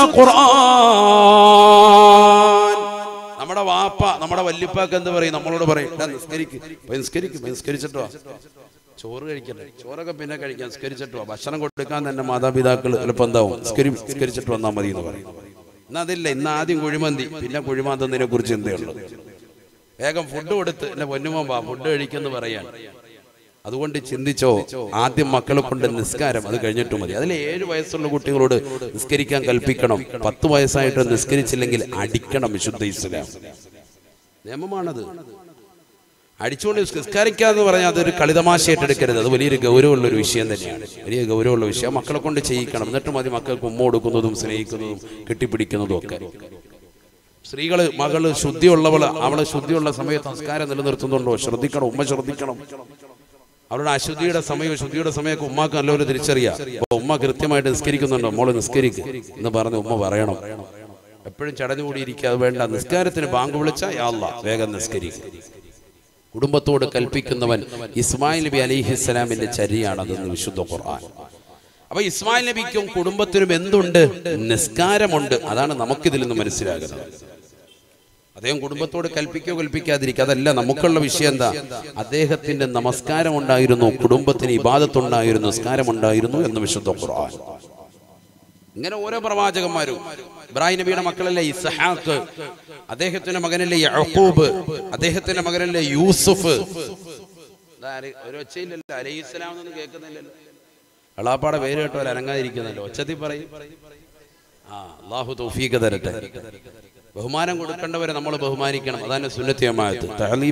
ഖുർആൻ നമ്മുടെ വാപ്പ നമ്മുടെ വല്യപ്പാക്ക് എന്ത് പറയും നമ്മളോട് പറയും "ഡാ, നിസ്കരിക്ക് പോയി നിസ്കരിക്ക് പോയി നിസ്കരിച്ചിട്ടോ ചോറ് കഴിക്കട്ടെ ചോറൊക്കെ പിന്നെ കഴിക്കാം നിസ്കരിച്ചിട്ടോ ഭക്ഷണം കൊടുക്കാൻ തന്നെ മാതാപിതാക്കൾ ചിലപ്പോൾ എന്താവും നിസ്കരി നിസ്കരിച്ചിട്ട് വന്നാൽ മതി എന്ന് പറയും എന്നാ അതില്ല ഇന്ന് ആദ്യം കുഴിമന്തി പിന്നെ കുഴിമാന്തതിനെ കുറിച്ച് ചിന്തയുള്ളൂ വേഗം ഫുഡ് കൊടുത്ത് എന്നെ പൊന്നുമോൻ വാ ഫുഡ് കഴിക്കെന്ന് പറയാൻ അതുകൊണ്ട് ചിന്തിച്ചോ ആദ്യം മക്കളെ കൊണ്ട് നിസ്കാരം അത് കഴിഞ്ഞിട്ട് മതി അതിൽ ഏഴ് വയസ്സുള്ള കുട്ടികളോട് നിസ്കരിക്കാൻ കൽപ്പിക്കണം പത്ത് വയസ്സായിട്ട് നിസ്കരിച്ചില്ലെങ്കിൽ അടിക്കണം വിശുദ്ധ ഇസ്ലാം നിയമമാണത് അടിച്ചുകൊണ്ട് നിസ്കരിക്കാന്ന് പറഞ്ഞാൽ അതൊരു കളിതമാശയായിട്ട് എടുക്കരുത് അത് വലിയൊരു ഗൗരവമുള്ള ഒരു വിഷയം തന്നെയാണ് വലിയ ഗൗരവമുള്ള വിഷയം മക്കളെ കൊണ്ട് ചെയ്യിക്കണം എന്നിട്ട് മതി മക്കൾക്ക് ഉമ്മ കൊടുക്കുന്നതും സ്നേഹിക്കുന്നതും കെട്ടിപ്പിടിക്കുന്നതും ഒക്കെ സ്ത്രീകള് മകള് ശുദ്ധിയുള്ളവള് അവള് ശുദ്ധിയുള്ള സമയത്ത് സംസ്കാരം നിലനിർത്തുന്നുണ്ടോ ശ്രദ്ധിക്കണം ഉമ്മ ശ്രദ്ധിക്കണം അവരുടെ അശുദ്ധിയുടെ സമയവും ശുദ്ധിയുടെ സമയമൊക്കെ ഉമ്മാക്ക് നല്ലപോലെ തിരിച്ചറിയാം അപ്പൊ ഉമ്മ കൃത്യമായിട്ട് നിസ്കരിക്കുന്നുണ്ടോ മോള് നിസ്കരിക്ക് എന്ന് പറഞ്ഞ് ഉമ്മ പറയണം എപ്പോഴും ചടഞ്ഞുകൂടി ഇരിക്കുക അത് വേണ്ട നിസ്കാരത്തിന് ബാങ്ക് വിളിച്ചാൽ യാള്ള വേഗം നിസ്കരിക്കും കുടുംബത്തോട് കൽപ്പിക്കുന്നവൻ ഇസ്മായിൽ നബി അലിഹിസ്സലാമിന്റെ ചര്യയാണതെന്ന് വിശുദ്ധ ഖുർആൻ അപ്പൊ ഇസ്മായിൽ നബിക്കും കുടുംബത്തിനും എന്തുണ്ട് നിസ്കാരമുണ്ട് അതാണ് നമുക്കിതിൽ നിന്ന് മനസ്സിലാകുന്നത് അദ്ദേഹം കുടുംബത്തോട് കൽപ്പിക്കോ കൽപ്പിക്കാതിരിക്കുക അതല്ല നമുക്കുള്ള വിഷയം എന്താ അദ്ദേഹത്തിന്റെ നമസ്കാരം ഉണ്ടായിരുന്നു കുടുംബത്തിന് ഇബാദത്തുണ്ടായിരുന്നു നിസ്കാരം ഉണ്ടായിരുന്നു എന്ന് വിശുദ്ധ ഖുർആൻ ഇങ്ങനെ ഓരോ പ്രവാചകന്മാരും ഇബ്രാഹിം നബിയുടെ മക്കളല്ലേ ഇസ്ഹാഖ് അദ്ദേഹത്തിന്റെ മകനല്ലേ യഹൂബ് അദ്ദേഹത്തിന്റെ മകനല്ലേ യൂസുഫ് ഇതാര്? ഒരു ഒച്ചയില്ലല്ലോ അലൈഹി ഇസ്ലാം എന്നൊന്നും കേൾക്കുന്നില്ലല്ലോ എളാപ്പാടെ പേര് കേട്ടോ അനങ്ങാതിരിക്കുന്നല്ലോ ഒച്ചത്തിൽ പറയും ആ അള്ളാഹു തൗഫീഖ് തരട്ടെ ബഹുമാനം കൊടുക്കേണ്ടവരെ നമ്മൾ ബഹുമാനിക്കണം അതാണ് സുന്നത്തിയമായത്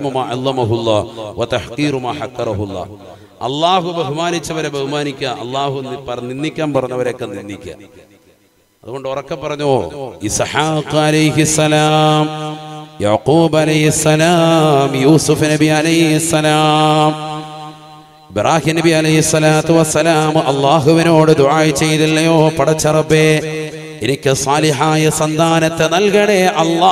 അള്ളാഹു ബഹുമാനിച്ചവരെ ബഹുമാനിക്കുക അള്ളാഹു നി- പറ- നിന്ദിക്കാൻ പറഞ്ഞവരെയൊക്കെ നിന്ദിക്കുക അതുകൊണ്ട് ഉറക്കെ പറഞ്ഞു ഇസ്ഹാഖ് അലൈഹിസ്സലാം യാക്കൂബ് അലൈഹിസ്സലാം യൂസുഫ് നബി അലൈഹിസ്സലാം ഇബ്രാഹിം നബി അലൈഹി സ്വലാത്തു വസ്സലാം അള്ളാഹുവിനോട് ദുആ ചെയ്തില്ലയോ പടച്ചറബേ എനിക്ക് സാലിഹായ സന്താനത്തെ നൽകണേ അല്ലാ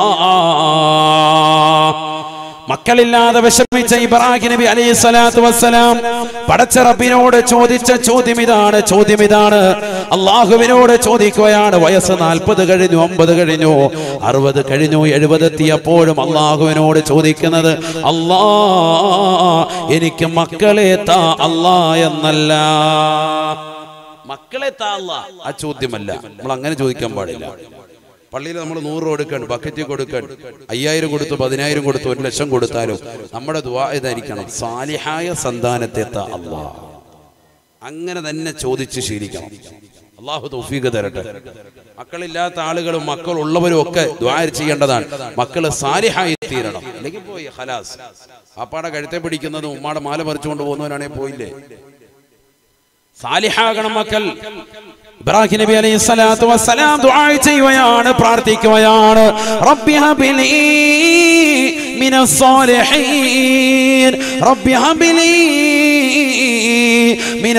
മക്കളില്ലാതെ വിഷമിച്ച ഇബ്രാഹിം നബി അലൈഹി സ്വലാത്തു വസ്സലാം പടച്ച റബ്ബിനോട് ചോദിച്ച ചോദ്യം ഇതാണ് ചോദ്യം ഇതാണ് അള്ളാഹുവിനോട് ചോദിക്കുകയാണ് വയസ്സ് നാൽപ്പത് കഴിഞ്ഞു അമ്പത് കഴിഞ്ഞു അറുപത് കഴിഞ്ഞു എഴുപത് എത്തിയപ്പോഴും അള്ളാഹുവിനോട് ചോദിക്കുന്നത് അല്ലാ എനിക്ക് മക്കളെ താ അല്ലാ എന്നല്ല മക്കളെ താ അല്ലാ ആ ചോദ്യമല്ല നമ്മൾ അങ്ങനെ ചോദിക്കാൻ പാടില്ല പള്ളിയിൽ നമ്മൾ നൂറ് കൊടുക്കാൻ ബക്കറ്റ് കൊടുക്കാൻ അയ്യായിരം കൊടുത്തു പതിനായിരം കൊടുത്തു ഒരു ലക്ഷം കൊടുത്താലും നമ്മുടെ ദുആ ഇതായിരിക്കണം സാലിഹായ സന്താനത്തെ താ അല്ലാ അങ്ങനെ തന്നെ ചോദിച്ച് ശീലിക്കണം അള്ളാഹു തൗഫീഖ് തരട്ടെ മക്കളില്ലാത്ത ആളുകളും മക്കൾ ഉള്ളവരും ഒക്കെ ദ്വാര ചെയ്യേണ്ടതാണ് മക്കള് സാലിഹായി തീരണം അല്ലെങ്കിൽ പോയി ഹലാസ് പാപ്പാടെ കഴുത്തെ പിടിക്കുന്നതും ഉമ്മാടെ മാല പറിച്ചുകൊണ്ട് പോകുന്നവനാണെങ്കിൽ പോയില്ലേ സാലിഹാകണം മക്കൾ ഇബ്രാഹിം നബി അലൈഹി സ്വലാത്തു വസ്സലാം ദുആ ചെയ്യുകയാണ് പ്രാർത്ഥിക്കുകയാണ് റബ്ബി ഹബ്ലി മിനസ് സാലിഹീൻ റബ്ബി ഹബ്ലി من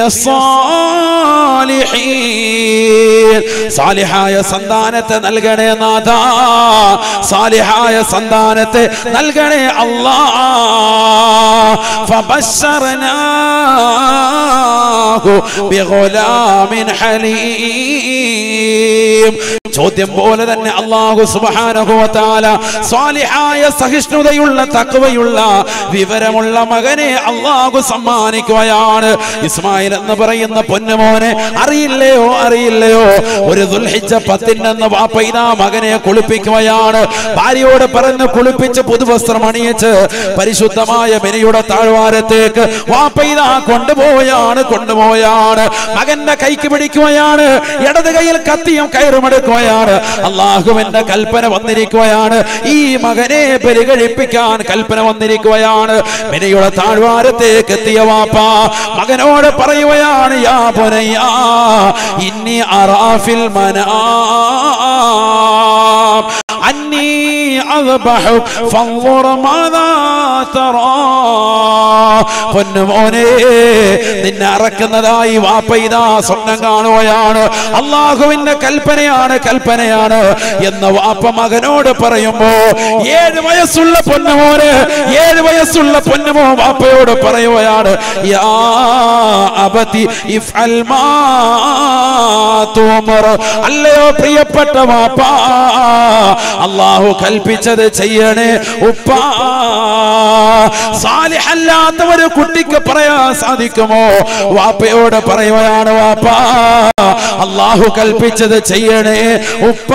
الصالحين സാലിഹായ സന്താനത്തെ നൽകണേ നാഥ സാലിഹായ സന്താനത്തെ നൽകണേ അല്ലാ فبشرناه بغلام حليم ചോദ്യം പോലെ തന്നെ അള്ളാഹു സുബാനുഭവത്താല സ്വാലിഹായ സഹിഷ്ണുതയുള്ള തക്കവയുള്ള വിവരമുള്ള മകനെ അള്ളാഹു സമ്മാനിക്കുകയാണ് ഇസ്മായിൽ എന്ന് പറയുന്ന പൊന്നുമോനെ അറിയില്ലയോ അറിയില്ലയോ ഒരു ദുൽഹിജ പത്തിനെന്ന് വാപ്പ ഇതാ മകനെ കുളിപ്പിക്കുകയാണ് ഭാര്യയോട് പറഞ്ഞ് കുളിപ്പിച്ച് പുതുവസ്ത്രം അണിയിച്ച് പരിശുദ്ധമായ മെനയുടെ താഴ്വാരത്തേക്ക് വാപ്പ ഇതാ കൊണ്ടുപോയാണ് കൊണ്ടുപോയാണ് മകന്റെ കൈക്ക് പിടിക്കുകയാണ് ഇടത് കൈയിൽ കത്തിയും കയറുമെടുക്കുകയാണ് അള്ളാഹുവിന്റെ കൽപ്പന വന്നിരിക്കുകയാണ് ഈ മകനെ ബലികഴിപ്പിക്കാൻ കൽപ്പന വന്നിരിക്കുകയാണ് മെനയുടെ താഴ്വാരത്തേക്ക് എത്തിയ വാപ്പ മകനോട് പറയുകയാണ് യാ പുനയ്യാ ഇന്നി അറാഫിൽ മനാ അന്നീ അദ്ബഹു ഫൻദുർ മാദാ തറാ പൊന്നുമോനെ നിന്നെ അറക്കുന്നതായി വാപ്പ ഇതാ സ്വപ്നം കാണുകയാണ് അള്ളാഹുവിന്റെ കൽപ്പനയാണ് കൽപ്പനയാണ് എന്ന് വാപ്പ മകനോട് പറയുമ്പോ ഏഴ് വയസ്സുള്ള പൊന്നുമോന് ഏഴ് വയസ്സുള്ള പൊന്നുമോ വാപ്പയോട് പറയുകയാണ് യാ അബതി ഇഫ്അൽ മാ തുമർ അല്ലയോ പ്രിയപ്പെട്ട വാപ്പ അള്ളാഹു കൽപ്പിച്ചത് ചെയ്യണേ ഉപ്പ സാലിഹല്ലാത്ത ഒരു കുട്ടിക്ക് പറയാൻ സാധിക്കുമോ വാപ്പയോട് പറയുകയാണ് വാപ്പ അള്ളാഹു കൽപ്പിച്ചത് ചെയ്യണേ ഉപ്പ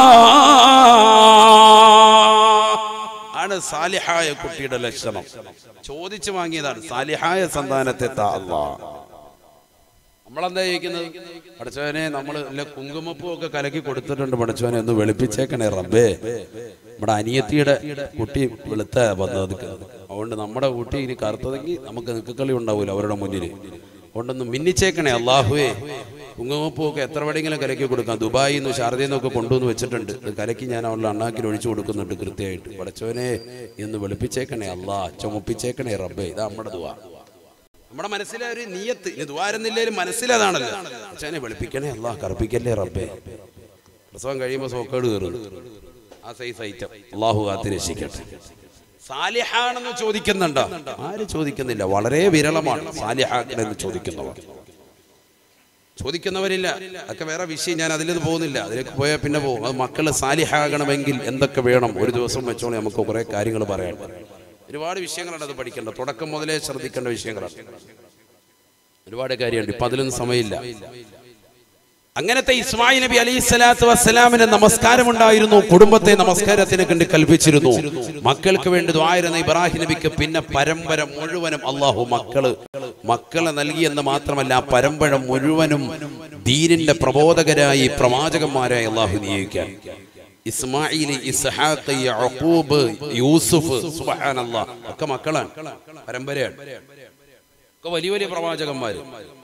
ആണ് സാലിഹായ കുട്ടിയുടെ ലക്ഷണം ചോദിച്ചു വാങ്ങിയതാണ് സാലിഹായ സന്താനത്തെ താ അല്ലാ നമ്മളെന്താ ചോദിക്കുന്നത് പഠിച്ചവനെ നമ്മൾ ഇല്ല കുങ്കുമപ്പൂ ഒക്കെ കലക്കി കൊടുത്തിട്ടുണ്ട് പഠിച്ചവനെ ഒന്ന് വെളുപ്പിച്ചേക്കണേ റബ്ബേ നമ്മുടെ അനിയത്തിയുടെ കുട്ടി വെളുത്ത വന്നത് അതുകൊണ്ട് നമ്മുടെ കുട്ടി ഇനി കറുത്തതെങ്കിൽ നമുക്ക് നിൽക്കളി ഉണ്ടാവൂല അവരുടെ മുന്നിൽ അതുകൊണ്ടൊന്ന് മിന്നിച്ചേക്കണേ അള്ളാഹുവേ കുങ്കുമപ്പൂ ഒക്കെ എത്ര വേണമെങ്കിലും കലക്കി കൊടുക്കാം ദുബായിൽ നിന്ന് ഷാർജയിൽ നിന്നൊക്കെ കൊണ്ടുവന്ന് വെച്ചിട്ടുണ്ട് ഇത് കലക്കി ഞാൻ അവളുടെ അണ്ണാക്കിൽ ഒഴിച്ചു കൊടുക്കുന്നുണ്ട് കൃത്യമായിട്ട് പഠിച്ചവനെ ഇന്ന് വെളുപ്പിച്ചേക്കണേ അല്ലാ ചുമപ്പിച്ചേക്കണേ റബ്ബേ ഇതാ നമ്മുടെ ദുവാ നമ്മുടെ മനസ്സിലെ ഒരു നീയത്ത് ഇനി ദ്വാരുന്നില്ലേലും മനസ്സിലതാണല്ലോ അച്ഛനെ വെളുപ്പിക്കണേ അല്ലാ കറുപ്പിക്കല്ലേ റബ്ബേ പ്രസവം കഴിയുമ്പോൾ സോക്കേട് കയറുന്നു ആ സൈസ് ഐറ്റം അള്ളാഹു കാത്തി രക്ഷിക്കട്ടെ സാലിഹാണെന്ന് ചോദിക്കുന്നുണ്ടോ ആര് ചോദിക്കുന്നില്ല വളരെ വിരളമാണ് സാലിഹാക്കണെന്ന് ചോദിക്കുന്നവർ ചോദിക്കുന്നവരില്ല അതൊക്കെ വേറെ വിഷയം ഞാൻ അതിലേക്ക് പോകുന്നില്ല അതിലേക്ക് പോയാൽ പിന്നെ പോകും അത് മക്കള് സാലിഹാകണമെങ്കിൽ എന്തൊക്കെ വേണം ഒരു ദിവസം വെച്ചോളെ നമുക്ക് കുറെ കാര്യങ്ങൾ പറയാൻ ഒരുപാട് വിഷയങ്ങളാണ് അത് പഠിക്കേണ്ടത് തുടക്കം മുതലേ ശ്രദ്ധിക്കേണ്ട വിഷയങ്ങളാണ് ഒരുപാട് കാര്യമുണ്ട് ഇപ്പൊ അതിലൊന്നും സമയമില്ല അങ്ങനത്തെ ഇസ്മായിൽ നബി അലൈഹി സ്വലാത്തു വസ്സലാമിന് നമസ്കാരം ഉണ്ടായിരുന്നു കുടുംബത്തെ നമസ്കാരത്തിന് കണ്ട് കൽപ്പിച്ചിരുന്നു മക്കൾക്ക് വേണ്ടി ദ്വായിരുന്ന ഇബ്രാഹിം നബിക്ക് പിന്നെ പരമ്പര മുഴുവനും അള്ളാഹു മക്കള് മക്കളെ നൽകിയെന്ന് മാത്രമല്ല ആ പരമ്പര മുഴുവനും ദീനിന്റെ പ്രബോധകരായി പ്രവാചകന്മാരായി അള്ളാഹു നിയോഗിക്കാൻ ഇസ്മായിൽ ഇസ്ഹാഖ് യഅഖൂബ് യൂസുഫ് സുബ്ഹാനല്ലാഹ് ഒക്കെ മക്കളാണ് പരമ്പരയാണ് ഒക്കെ വലിയ വലിയ പ്രവാചകന്മാര്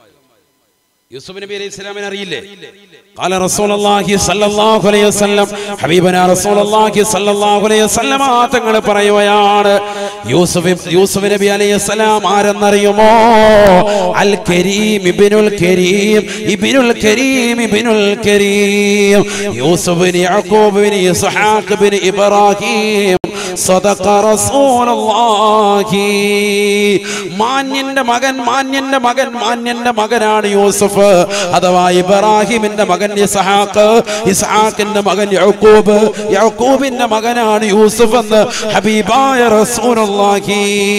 യൂസുഫ് നബി അലൈഹി ഇസ്ലാമിനെ അറിയില്ലേ قال رسول الله صلى الله عليه وسلم ഹബീബന റസൂൽ അല്ലാഹി സല്ലല്ലാഹു അലൈഹി വസല്ലമ തങ്ങൾ പറയുകയാണ് യൂസുഫ് യൂസുഫ് നബി അലൈഹി സലാം ആരെന്നറിയുമോ അൽ കരീം ഇബ്നുൽ കരീം ഇബ്നുൽ കരീം ഇബ്നുൽ കരീം യൂസുഫ് ബിൻ യാക്കൂബ് ബിൻ ഇസ്ഹാഖ് ബിൻ ഇബ്രാഹിം صدق رسول الله മാന്യന്റെ മകൻ മാന്യന്റെ മകൻ മാന്യന്റെ മകനാണ് യൂസുഫ് അഥവാ ഇബ്രാഹിമിന്റെ മകൻ ഇസ്ഹാഖ് ഇസ്ഹാഖിന്റെ മകൻ യഅൂബ് യഅൂബിന്റെ മകനാണ് യൂസുഫ് എന്ന് ഹബീബായ റസൂലുള്ളാഹി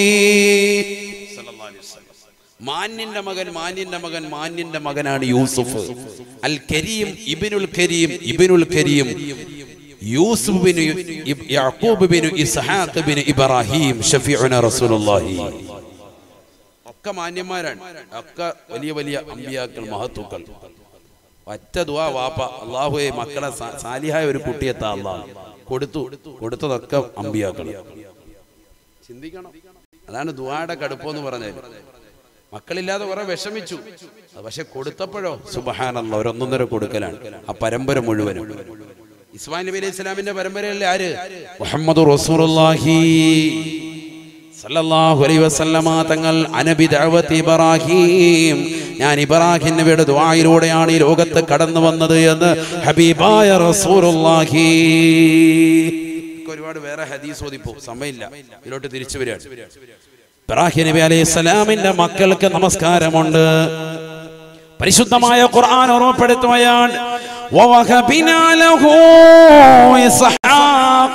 മാന്യന്റെ മകൻ മാന്യന്റെ മകൻ മാന്യന്റെ മകനാണ് യൂസുഫ് അൽ കരീം ഇബിനുൽ കരീം ഇബിനുൽ കരീം യൂസുഫ് ബിൻ ഇബ്- യാക്കൂബ് ബിൻ ഇസ്ഹാഖ് ബിൻ ഇബ്രാഹിം ഷഫീഉന റസൂലുള്ളാഹി ഒക്കെ മാന്യന്മാരാണ് ഒക്കെ വലിയ വലിയ അമ്പിയാക്കൾ മഹത്തുക്കൾ ഒറ്റ ദുആ വാപ്പ അള്ളാഹുവെ മക്കളെ സാ- സാലിഹായ ഒരു കുട്ടിയെത്താ അള്ളാഹ് കൊടുത്തു കൊടുത്തതൊക്കെ അമ്പിയാക്കൾ ചിന്തിക്കണം അതാണ് ദുആയുടെ കടുപ്പം പറഞ്ഞത് മക്കളില്ലാതെ കുറെ വിഷമിച്ചു അത് പക്ഷെ കൊടുത്തപ്പോഴോ സുബഹാനല്ല ഒരൊന്നൊന്നര കൊടുക്കലാണ് ആ പരമ്പര മുഴുവനും ഇസ്മായിൽ നബി അലൈഹി ഇസ്ലാമിന്റെ പരമ്പരയല്ലേ ആര് മുഹമ്മദ് റസൂലുള്ളാഹി സല്ലല്ലാഹു അലൈഹി വസല്ലമ തങ്ങൾ അനബി ദഅവത്ത് ഇബ്രാഹിം ഞാൻ ഇബ്രാഹിം നബിയുടെ ദുആയിലൂടെയാണ് ഈ ലോകത്ത് കടന്നു വന്നത് എന്ന് ഹബീബായ റസൂലുള്ളാഹി ഒരുപാട് വേറെ ഹദീസ് ഓതിപ്പോ സമയമില്ല ഇതിലോട്ട് തിരിച്ചു വരികയാണ് ഇബ്രാഹിം നബി അലൈഹി സ്വലാമിന്റെ മക്കൾക്ക് നമസ്കാരമുണ്ട് പരിശുദ്ധമായ ഖുർആൻ ഓർമ്മപ്പെടുത്തുകയാണ് ووهبنا له إسحاق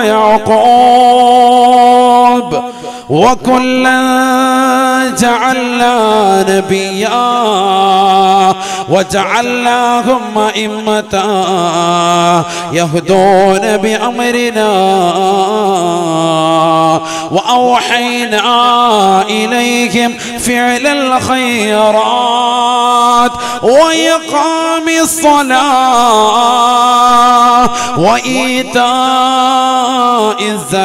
ويعقوب وكلا جعلنا نبيا وجعلناهم أئمة يهدون بأمرنا وأوحينا إليهم فعل الخيرات وإقام الصلاة وإيتاء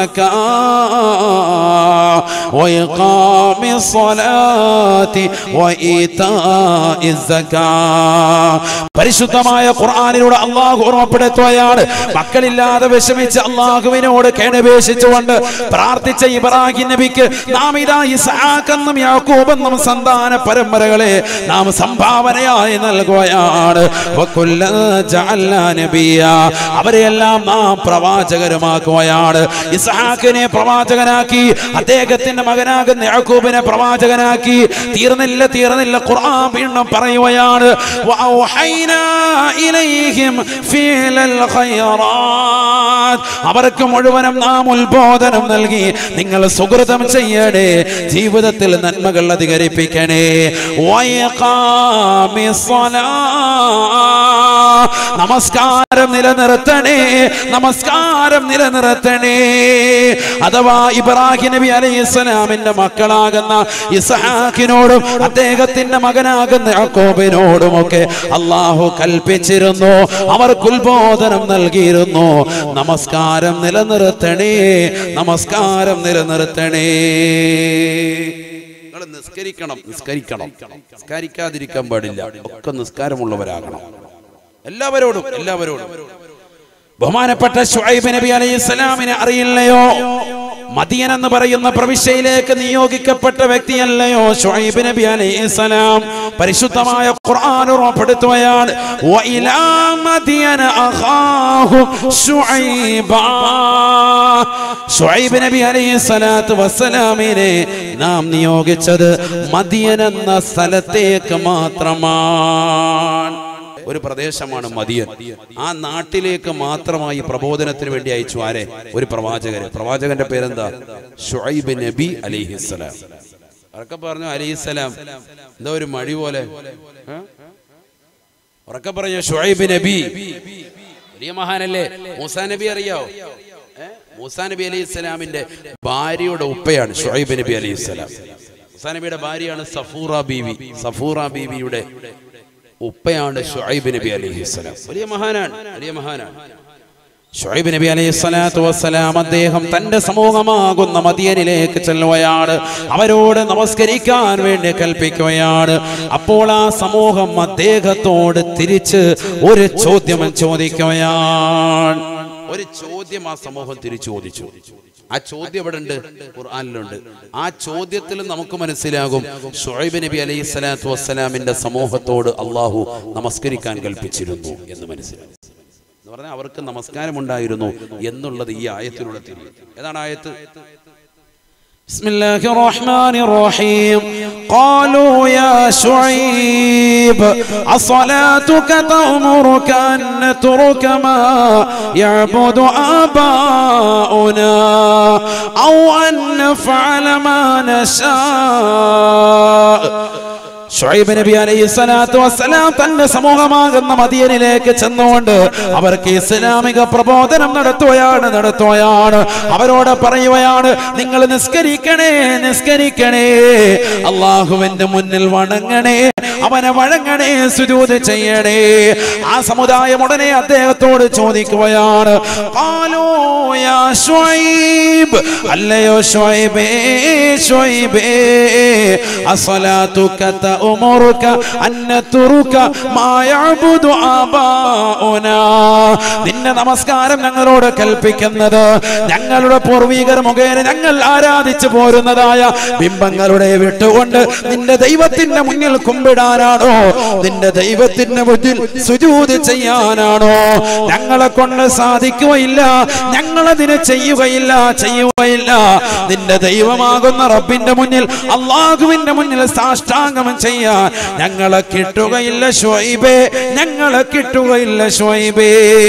الزكاة وإقام الصلاة وإيتاء الزكاة പരിശുദ്ധമായ ഖുർആാനിലൂടെ അള്ളാഹു ഓർമ്മപ്പെടുത്തുകയാണ് മക്കളില്ലാതെ വിഷമിച്ച് അള്ളാഹുവിനോട് കേണപേക്ഷിച്ചുകൊണ്ട് പ്രാർത്ഥിച്ച ഇബ്രാഹിം നബിക്ക് നാം ഇതാ ഇസ്ഹാഖെന്നും യാക്കൂബെന്നും സന്താന പരമ്പരകളെ നാം സംഭാവനയായി നൽകുകയാണ് വകുല്ല ജഅൽനാ നബിയ. അവരെയെല്ലാം നാം പ്രവാചകരുമാക്കുകയാണ് ഇസ്ഹാഖിനെ പ്രവാചകനാക്കി അദ്ദേഹത്തിന്റെ മകനാകുന്ന യാക്കൂബിനെ പ്രവാചകനാക്കി തീർന്നില്ല തീർന്നില്ല ഖുർആൻ വീണ്ടും പറയുകയാണ് വഔഹൈനാ ഇലൈഹിം ഫീലൽ ഖൈറാത്ത്. അവർക്ക് മുഴുവനും നാം ഉത്ബോധനം നൽകി നിങ്ങൾ സുഹൃതം ചെയ്യണേ ജീവിതത്തിൽ നന്മകൾ അധികരിപ്പിക്കണേ വയഖാമിസ് സ്വലാ. നമസ്കാരം നിലനിർത്തണേ നമസ്കാരം നിലനിർത്തണേ അഥവാ ഇബ്രാഹിം നബി അലൈഹി ഇസ്ലാമിന്റെ മക്കളാകുന്ന ഇസ്ഹാഖിനോടും അദ്ദേഹത്തിന്റെ മകനാകുന്ന യാക്കോബിനോടും ഒക്കെ അള്ളാഹു കൽപ്പിച്ചിരുന്നു അവർക്ക് ഉത്ബോധനം നൽകിയിരുന്നു നമസ്കാരം നിലനിർത്തണേ നമസ്കാരം നിലനിർത്തണേ നിങ്ങൾ നിസ്കരിക്കണം നിസ്കരിക്കണം നിസ്കരിക്കാതിരിക്കാൻ പാടില്ല ഒക്കെ നിസ്കാരമുള്ളവരാകണം എല്ലാവരോടും എല്ലാവരോടും ബഹുമാനപ്പെട്ട ഷുഐബ് നബി അലൈഹി സ്വലാമിനെ അറിയില്ലയോ മദിയൻ എന്ന് പറയുന്ന പ്രവിശ്യയിലേക്ക് നിയോഗിക്കപ്പെട്ട വ്യക്തിയല്ലയോ ഷുഐബ് നബി അലൈഹി സ്വലാം പരിശുദ്ധമായ ഖുർആൻ ഓർമ്മപ്പെടുത്തുകയാണ് വഇലാ മദിയന അഖാഹും ശുഐബാ ഷുഐബ് നബി അലൈഹി സ്വലാത്തു വസ്സലാമിനെ നാം നിയോഗിച്ചത് മദിയൻ എന്ന സ്ഥലത്തേക്ക് മാത്രമാണ് ഒരു പ്രദേശമാണ് മദിയൻ ആ നാട്ടിലേക്ക് മാത്രമായി പ്രബോധനത്തിന് വേണ്ടി അയച്ചു ആരെ ഒരു പ്രവാചകര് പ്രവാചകന്റെ പേരെന്താ ഷുഐബ് നബി അലിഹിസ്സലാം ഉറക്കെ പറഞ്ഞു അലിഹിസ്സലാം എന്താ ഒരു മഴി പോലെ ഏ? ഉറക്കെ പറഞ്ഞു ഷുഐബ് നബി വലിയ മഹാനല്ലേ മൂസാ നബി അറിയാവോ ഏ? മൂസാ നബി അലൈഹി സ്വലാമിന്റെ ഭാര്യയുടെ ഉപ്പയാണ് ഷുഐബ് നബി അലൈഹി സ്വലാം മൂസാ നബിയുടെ ഭാര്യയാണ് സഫൂറ ബീവി സഫൂറ ബീവിയുടെ ഉപ്പയാണ് ഷുഐബ് നബി അലൈഹി സ്വലാം വലിയ മഹാനാണ് വലിയ മഹാനാണ് ഷുഐബ് നബി അലൈഹി സ്വലാത്തു വസ്സലാം അദ്ദേഹം തന്റെ സമൂഹമാകുന്ന മദിയനിലേക്ക് ചെല്ലുകയാണ് അവരോട് നമസ്കരിക്കാൻ വേണ്ടി കൽപ്പിക്കുകയാണ് അപ്പോൾ ആ സമൂഹം അദ്ദേഹത്തോട് തിരിച്ച് ഒരു ചോദ്യം ചോദിക്കുകയാണ് ഒരു ചോദ്യം ആ സമൂഹം തിരിച്ചു ചോദിച്ചു ആ ചോദ്യം ഇവിടെ ഉണ്ട് ഖുർആനിലുണ്ട് ആ ചോദ്യത്തിൽ നമുക്ക് മനസ്സിലാകും ഷുഐബ് നബി അലൈഹി സ്വലാത്തു വസ്സലാമിന്റെ സമൂഹത്തോട് അള്ളാഹു നമസ്കരിക്കാൻ കൽപ്പിച്ചിരുന്നു എന്ന് മനസ്സിലാകും എന്ന് പറഞ്ഞാൽ അവർക്ക് നമസ്കാരം ഉണ്ടായിരുന്നു എന്നുള്ളത് ഈ ആയത്തിലൂടെ തിരിയും ഏതാണ് ആയത്ത് بسم الله الرحمن الرحيم قالوا يا شعيب أصلاتك تأمرك أن نترك ما يعبد آباؤنا أو أن نفعل ما نشاء ഷുഐബ് നബി അലൈഹി സ്വലാത്തു വസ്സലാം തന്റെ സമൂഹമാകുന്ന മദിയനിലേക്ക് ചെന്നുകൊണ്ട് അവർക്ക് ഇസ്ലാമിക പ്രബോധനം നടത്തുകയാണ് നടത്തുകയാണ് അവരോട് പറയുകയാണ് നിങ്ങൾ നിസ്കരിക്കണേ നിസ്കരിക്കണേ അള്ളാഹുവിന്റെ മുന്നിൽ വണങ്ങണേ അവനെ വഴങ്ങണേ സുജൂത് ചെയ്യണേ ആ സമുദായം ഉടനെ അദ്ദേഹത്തോട് ചോദിക്കുകയാണ് "ഖാലൂ യാ ശുഐബ് അല്ലയോ ശുഐബേ ശുഐബേ അസ്സലാത്തുക തഅമുറുക അൻ നതുറുക മാ യഅബുദു ആബാഉനാ നിന്റെ നമസ്കാരം ഞങ്ങളോട് കൽപ്പിക്കുന്നത് ഞങ്ങളുടെ പൂർവികർ മുഖേന ഞങ്ങൾ ആരാധിച്ചു പോരുന്നതായ ബിംബങ്ങളുടെ വിട്ടുകൊണ്ട് നിന്റെ ദൈവത്തിന്റെ മുന്നിൽ കുമ്പിടാനാണോ നിന്റെ ദൈവത്തിന്റെ മുന്നിൽ സുജൂത് ചെയ്യാനാണോ ഞങ്ങളെ കൊണ്ട് സാധിക്കുകയില്ല ഞങ്ങളതിനെ ചെയ്യുകയില്ല ചെയ്യുകയില്ല നിന്റെ ദൈവമാകുന്ന റബ്ബിന്റെ മുന്നിൽ അള്ളാഹുവിന്റെ മുന്നിൽ സാഷ്ടാംഗം ചെയ്യാൻ ഞങ്ങളെ കിട്ടുകയില്ല ഷുഐബേ ഞങ്ങളെ കിട്ടുകയില്ല ഷുഐബേ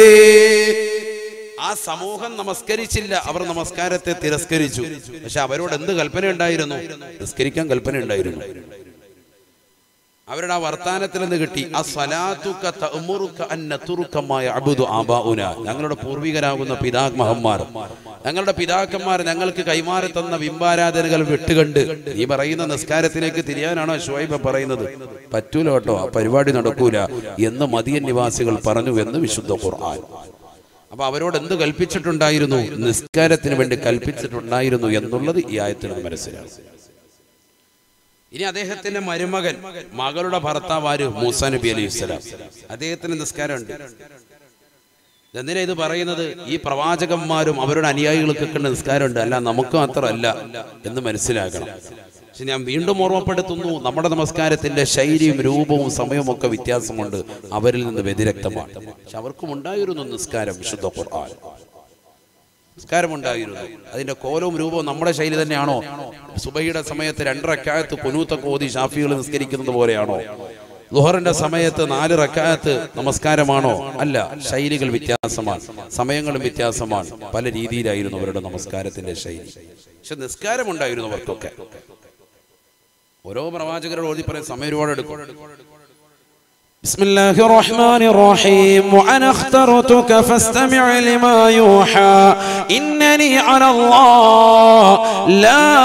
ആ സമൂഹം നമസ്കരിച്ചില്ല അവർ നമസ്കാരത്തെ തിരസ്കരിച്ചു പക്ഷെ അവരോട് എന്ത് കൽപ്പന ഉണ്ടായിരുന്നു നിസ്കരിക്കാൻ കൽപ്പന ഉണ്ടായിരുന്നു അവരുടെ ആ വർത്താനത്തിൽ നിന്ന് കിട്ടി ആ സലാത്തുക തഅമുറുക അൻ നതുറുകമായ അബുദു ആബാഉന ഞങ്ങളുടെ പൂർവികരാകുന്ന പിതാമഹന്മാർ ഞങ്ങളുടെ പിതാക്കന്മാർ ഞങ്ങൾക്ക് കൈമാറി തന്ന ബിംബാരാധനകൾ വിട്ടുകണ്ട് നീ പറയുന്ന നിസ്കാരത്തിലേക്ക് തിരിയാനാണോ ഷുഐബ പറയുന്നത് പറ്റൂല കേട്ടോ ആ പരിപാടി നടക്കൂല എന്ന് മദിയൻ നിവാസികൾ പറഞ്ഞു എന്ന് വിശുദ്ധ ഖുർആൻ അപ്പൊ അവരോട് എന്ത് കൽപ്പിച്ചിട്ടുണ്ടായിരുന്നു നിസ്കാരത്തിന് വേണ്ടി കൽപ്പിച്ചിട്ടുണ്ടായിരുന്നു എന്നുള്ളത് ഈ ആയത്തിന് മനസ്സിലാവും ഇനി അദ്ദേഹത്തിന്റെ മരുമകൻ മകളുടെ ഭർത്താവ് ആര് മൂസ നബി അലൈഹി സ്വലാം അദ്ദേഹത്തിന് നിസ്കാരമുണ്ട് എന്തിനാ ഇത് പറയുന്നത് ഈ പ്രവാചകന്മാരും അവരുടെ അനുയായികൾക്കൊക്കെ നിസ്കാരമുണ്ട് അല്ല നമുക്ക് മാത്രമല്ല എന്ന് മനസ്സിലാക്കണം പക്ഷെ ഞാൻ വീണ്ടും ഓർമ്മപ്പെടുത്തുന്നു നമ്മുടെ നമസ്കാരത്തിന്റെ ശൈലിയും രൂപവും സമയവും ഒക്കെ വ്യത്യാസമുണ്ട് അവരിൽ നിന്ന് വ്യതിരക്തമാണ് പക്ഷെ അവർക്കും ഉണ്ടായിരുന്നു നിസ്കാരം വിശുദ്ധ ഖുർആൻ നിസ്കാരമുണ്ടായിരുന്നു അതിന്റെ കോലവും രൂപവും നമ്മുടെ ശൈലി തന്നെയാണോ സുബഹിയുടെ സമയത്ത് രണ്ടരക്കാലത്ത് കുനൂത്തൊക്കെ ഓതി ഷാഫികൾ നിസ്കരിക്കുന്നത് പോലെയാണോ ലുഹറിന്റെ സമയത്ത് നാല് റക്കായത്ത് നമസ്കാരമാണോ അല്ല ശൈലികൾ വ്യത്യാസമാണ് സമയങ്ങളും വ്യത്യാസമാണ് പല രീതിയിലായിരുന്നു അവരുടെ നമസ്കാരത്തിന്റെ ശൈലി പക്ഷെ നിസ്കാരമുണ്ടായിരുന്നു അവർക്കൊക്കെ ഓരോ പ്രവാചകരോട് ഓതി പറയാൻ സമയം ഒരുപാട് എടുക്കും بسم الله الرحمن الرحيم وأنا اخترتك فاستمع لما يوحى إنني أنا الله لا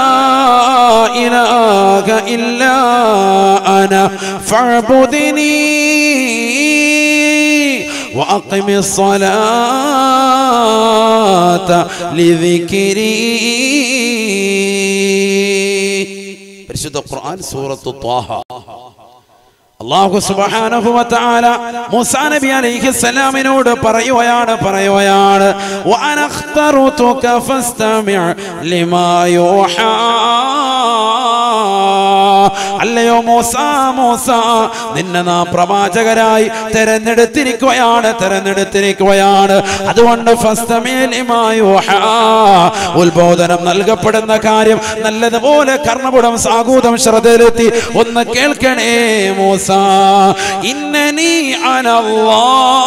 إله إلا أنا فاعبدني وأقم الصلاة لذكري പരിശുദ്ധ ഖുർആൻ സൂറത്ത് ത്വാഹ അള്ളാഹു സുബ്ഹാനഹു വ തആല മൂസാ നബി അലൈഹിസ്സലാമിനോട് പറയുകയാണ് പറയുകയാണ് വഅന അഖ്തറുതുക ഫസ്തമി' ലിമാ യൂഹാ അല്ലയോ മൂസ മൂസ നിന്നെ നാം പ്രവാചകരായി തെരഞ്ഞെടുത്തിരിക്കുകയാണ് തെരഞ്ഞെടുത്തിരിക്കുകയാണ് അതുകൊണ്ട് ഫസ്തമി' ലിമാ യൂഹാ ഉത്ബോധനം നൽകപ്പെടുന്ന കാര്യം നല്ലതുപോലെ കർണപുടം സാഗൂതം ശ്രദ്ധയിലെത്തി ഒന്ന് കേൾക്കണേ മൂസ ഇന്നനി അനല്ലാ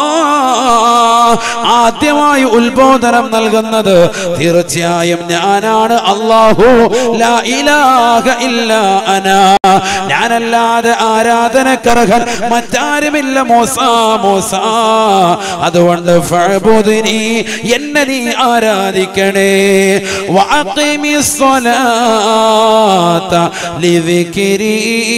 ആദ്യമായി ഉത്ബോധനം നൽകുന്നത് തീർച്ചയായും ഞാനാണ് അല്ലാഹു ലാ ഇലാഹ ഇല്ല അന ഞാനല്ലാതെ ആരാധനക്കർഹൻ മറ്റാരുമില്ല മൂസ മൂസ അതുകൊണ്ട് ഫഅ്ബുദ്നി എന്നെ നീ ആരാധിക്കണേ വഅഖിമി സ്വലാത്ത ലിദിക്രി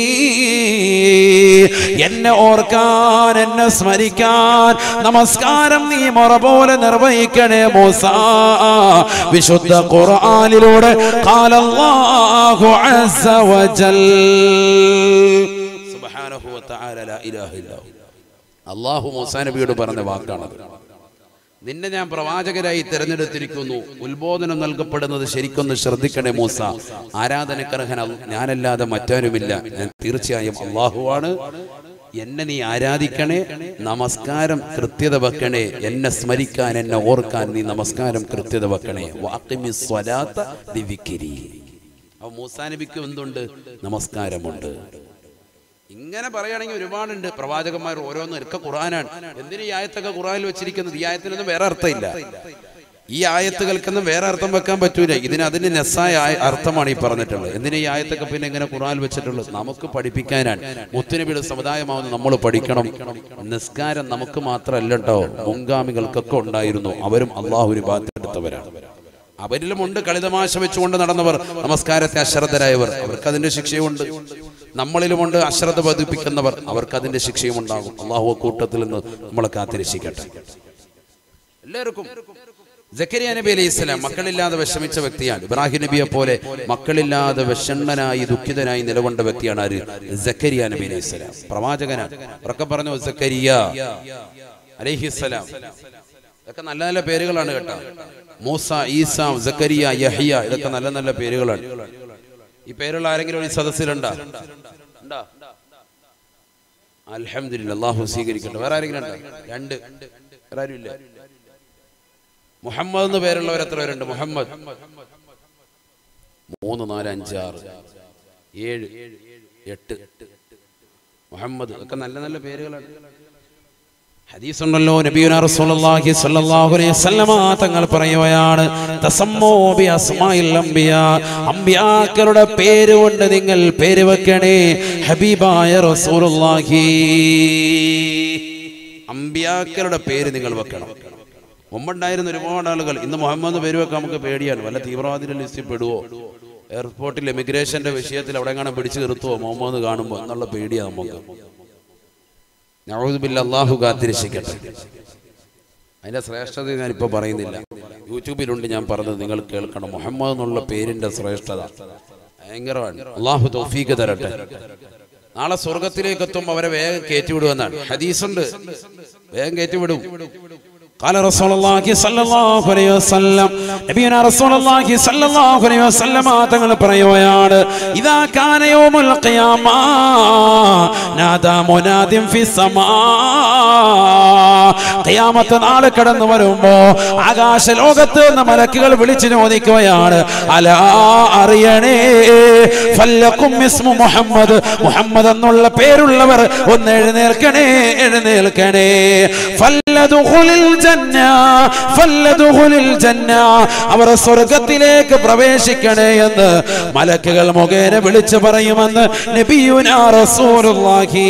എന്നെ ഓർക്കാൻ എന്നെ സ്മരിക്കാൻ നമസ്കാരം നീ മുറ പോലെ നിർവഹിക്കണേ മൂസ വിശുദ്ധ ഖുർആനിലൂടെ ഖാലല്ലാഹു അസ്സ വജൽ സുബ്ഹാനഹു വ തആല ലാ ഇലാഹ ഇല്ലാ ഹു. അള്ളാഹു മൂസാ നബിയോട് പറഞ്ഞ വാക്കാണത് നിന്നെ ഞാൻ പ്രവാചകരായി തിരഞ്ഞെടുത്തിരിക്കുന്നു ഉത്ബോധനം നൽകപ്പെടുന്നത് ശരിക്കൊന്ന് ശ്രദ്ധിക്കണേ മൂസ ആരാധനക്കർഹൻ അൽ- ഞാനല്ലാതെ മറ്റാരുമില്ല ഞാൻ തീർച്ചയായും അള്ളാഹുവാണ് എന്നെ നീ ആരാധിക്കണേ നമസ്കാരം കൃത്യത വെക്കണേ എന്നെ സ്മരിക്കാൻ എന്നെ ഓർക്കാൻ നീ നമസ്കാരം കൃത്യത വെക്കണേ വാക്കിമി സ്വലാത്ത ദിവിക്കിരി അപ്പൊ മൂസാ നബിക്ക് എന്തുണ്ട് നമസ്കാരമുണ്ട് ഇങ്ങനെ പറയുകയാണെങ്കിൽ ഒരുപാടുണ്ട് പ്രവാചകന്മാർ ഓരോന്നും ഒക്കെ ഖുറാനാണ് എന്തിനു ഈ ആയത്തൊക്കെ ഖുറാനിൽ വെച്ചിരിക്കുന്നത് ഈ ആയത്തിനൊന്നും വേറെ അർത്ഥമില്ല ഈ ആയത്തുകൾക്കൊന്നും വേറെ അർത്ഥം വെക്കാൻ പറ്റൂല ഇതിന് അതിന് നെസ്സായ ആയ- അർത്ഥമാണ് ഈ പറഞ്ഞിട്ടുള്ളത് എന്തിനാ ഈ ആയത്തൊക്കെ പിന്നെ ഇങ്ങനെ ഖുറാൻ വെച്ചിട്ടുള്ളത് നമുക്ക് പഠിപ്പിക്കാനാണ് മുത്തുനബിയുടെ സമുദായമാവുന്ന നമ്മൾ പഠിക്കണം നിസ്കാരം നമുക്ക് മാത്രമല്ല കേട്ടോ മുൻഗാമികൾക്കൊക്കെ ഉണ്ടായിരുന്നു അവരും അള്ളാഹുരി ബാധ്യപ്പെടുത്തവരാണ് അവരിലുമുണ്ട് കളിതമാശ വെച്ചുകൊണ്ട് നടന്നവർ നമസ്കാരത്തെ അശ്രദ്ധരായവർ അവർക്ക് അതിന്റെ ശിക്ഷയുമുണ്ട് നമ്മളിലുമുണ്ട് അശ്രദ്ധ പതിപ്പിക്കുന്നവർ അവർക്ക് അതിന്റെ ശിക്ഷയും ഉണ്ടാകും അള്ളാഹു കൂട്ടത്തിൽ നിന്ന് നമ്മളെ കാത്തിരക്ഷിക്കട്ടെ എല്ലാവർക്കും ജക്കരിയ നബി അലൈഹി സ്വലാം മക്കളില്ലാതെ വിഷമിച്ച വ്യക്തിയാണ് ഇബ്രാഹിം നബിയെ പോലെ മക്കളില്ലാതെ വിഷണ്ണനായി ദുഃഖിതനായി നിലകൊണ്ട വ്യക്തിയാണ് ആര് ജക്കരിയ നബി അലൈഹി സ്വലാം പ്രവാചകനാണ് ഉറക്കെ പറഞ്ഞു ജക്കരിയ അലൈഹിസ്സലാം ഇതൊക്കെ നല്ല നല്ല പേരുകളാണ് കേട്ടോ മൂസ ഈസ ജക്കരിയ യഹിയ ഇതൊക്കെ നല്ല നല്ല പേരുകളാണ് ഈ പേരുള്ള ആരെങ്കിലും ഈ സദസ്സിലുണ്ടാ ഉണ്ടാ അൽഹംദുലില്ലാ അള്ളാഹു സ്വീകരിക്കട്ടെ വേറെ ആരെങ്കിലും ഉണ്ടോ രണ്ട് വേറെ ആരും ഇല്ല മുഹമ്മദ് എന്ന് പേരുള്ളവർ എത്ര പേരുണ്ട് മുഹമ്മദ് മൂന്ന് നാല് അഞ്ച് ആറ് ഏഴ് എട്ട് മുഹമ്മദ് ഒക്കെ നല്ല നല്ല പേരുകളാണ് ഹദീസ് ഉണ്ടല്ലോ നബിയുനാ റസൂലുള്ളാഹി സ്വല്ലല്ലാഹു അലൈഹി വസല്ലമ തങ്ങൾ പറയുകയാണ് തസമ്മൂ ബി അസ്മാഇൽ അംബിയാ അംബിയാക്കളുടെ പേര് കൊണ്ട് നിങ്ങൾ പേര് വെക്കണേ ഹബീബായ റസൂലുള്ളാഹി അംബിയാക്കളുടെ പേര് നിങ്ങൾ വെക്കണം മുമ്പുണ്ടായിരുന്ന ഒരുപാട് ആളുകൾ ഇന്ന് മുഹമ്മദ് പേര് വെക്കാൻ നമുക്ക് പേടിയാണ് വല്ല തീവ്രവാദിയുടെ ലിസ്റ്റിൽ പെടുവോ എയർപോർട്ടിൽ എമിഗ്രേഷന്റെ വിഷയത്തിൽ അവിടെ കാണാൻ പിടിച്ചു നിർത്തുവോ മുഹമ്മദ് കാണുമ്പോൾ എന്നുള്ള പേടിയാണ് നമുക്ക് നവൂദുബില്ല അള്ളാഹു കാത്തിരക്ഷിക്കട്ടെ അതിന്റെ ശ്രേഷ്ഠത ഞാൻ ഇപ്പൊ പറയുന്നില്ല യൂട്യൂബിലുണ്ട് ഞാൻ പറഞ്ഞത് നിങ്ങൾ കേൾക്കണം മുഹമ്മദ് എന്നുള്ള പേരിന്റെ ശ്രേഷ്ഠത ഭയങ്കരമാണ് അള്ളാഹു തൗഫീക്ക് തരട്ടെ നാളെ സ്വർഗത്തിലേക്ക് എത്തുമ്പോൾ അവരെ വേഗം കയറ്റിവിടുമെന്നാണ് ഹദീസുണ്ട് വേഗം കയറ്റിവിടും قال رسول الله صلى الله عليه وسلم നബിയുനാ رسول الله صلى الله عليه وسلم തങ്ങൾ പറയുകയാണ് ഇദാ കാന യൗമുൽ ഖിയാമ നാദാ മുനാദിൻ ഫി സമാ ഖിയാമത്ത് നാൾ കടന്നു വരുമ്പോ ആകാശ ലോകത്ത് നിന്ന് മലക്കുകൾ വിളിച്ചു ചോദിക്കുകയാണ് അലാ അറിയണേ ഫല്ലക്കും ഇസ്മു മുഹമ്മദ് മുഹമ്മദ് എന്നുള്ള പേരുള്ളവർ ഒന്ന് എഴുന്നേൽക്കണേ എഴുന്നേൽക്കണേ ഫല്ലദുഖുലിൽ ജന്ന ഫല്ലദുഖുലിൽ ജന്ന അവർ സ്വർഗ്ഗത്തിലേക്ക് പ്രവേശിക്കണേ എന്ന് മലക്കുകൾ മുഖേന വിളിച്ചു പറയുമെന്ന് നബിയുനാ റസൂലുള്ളാഹി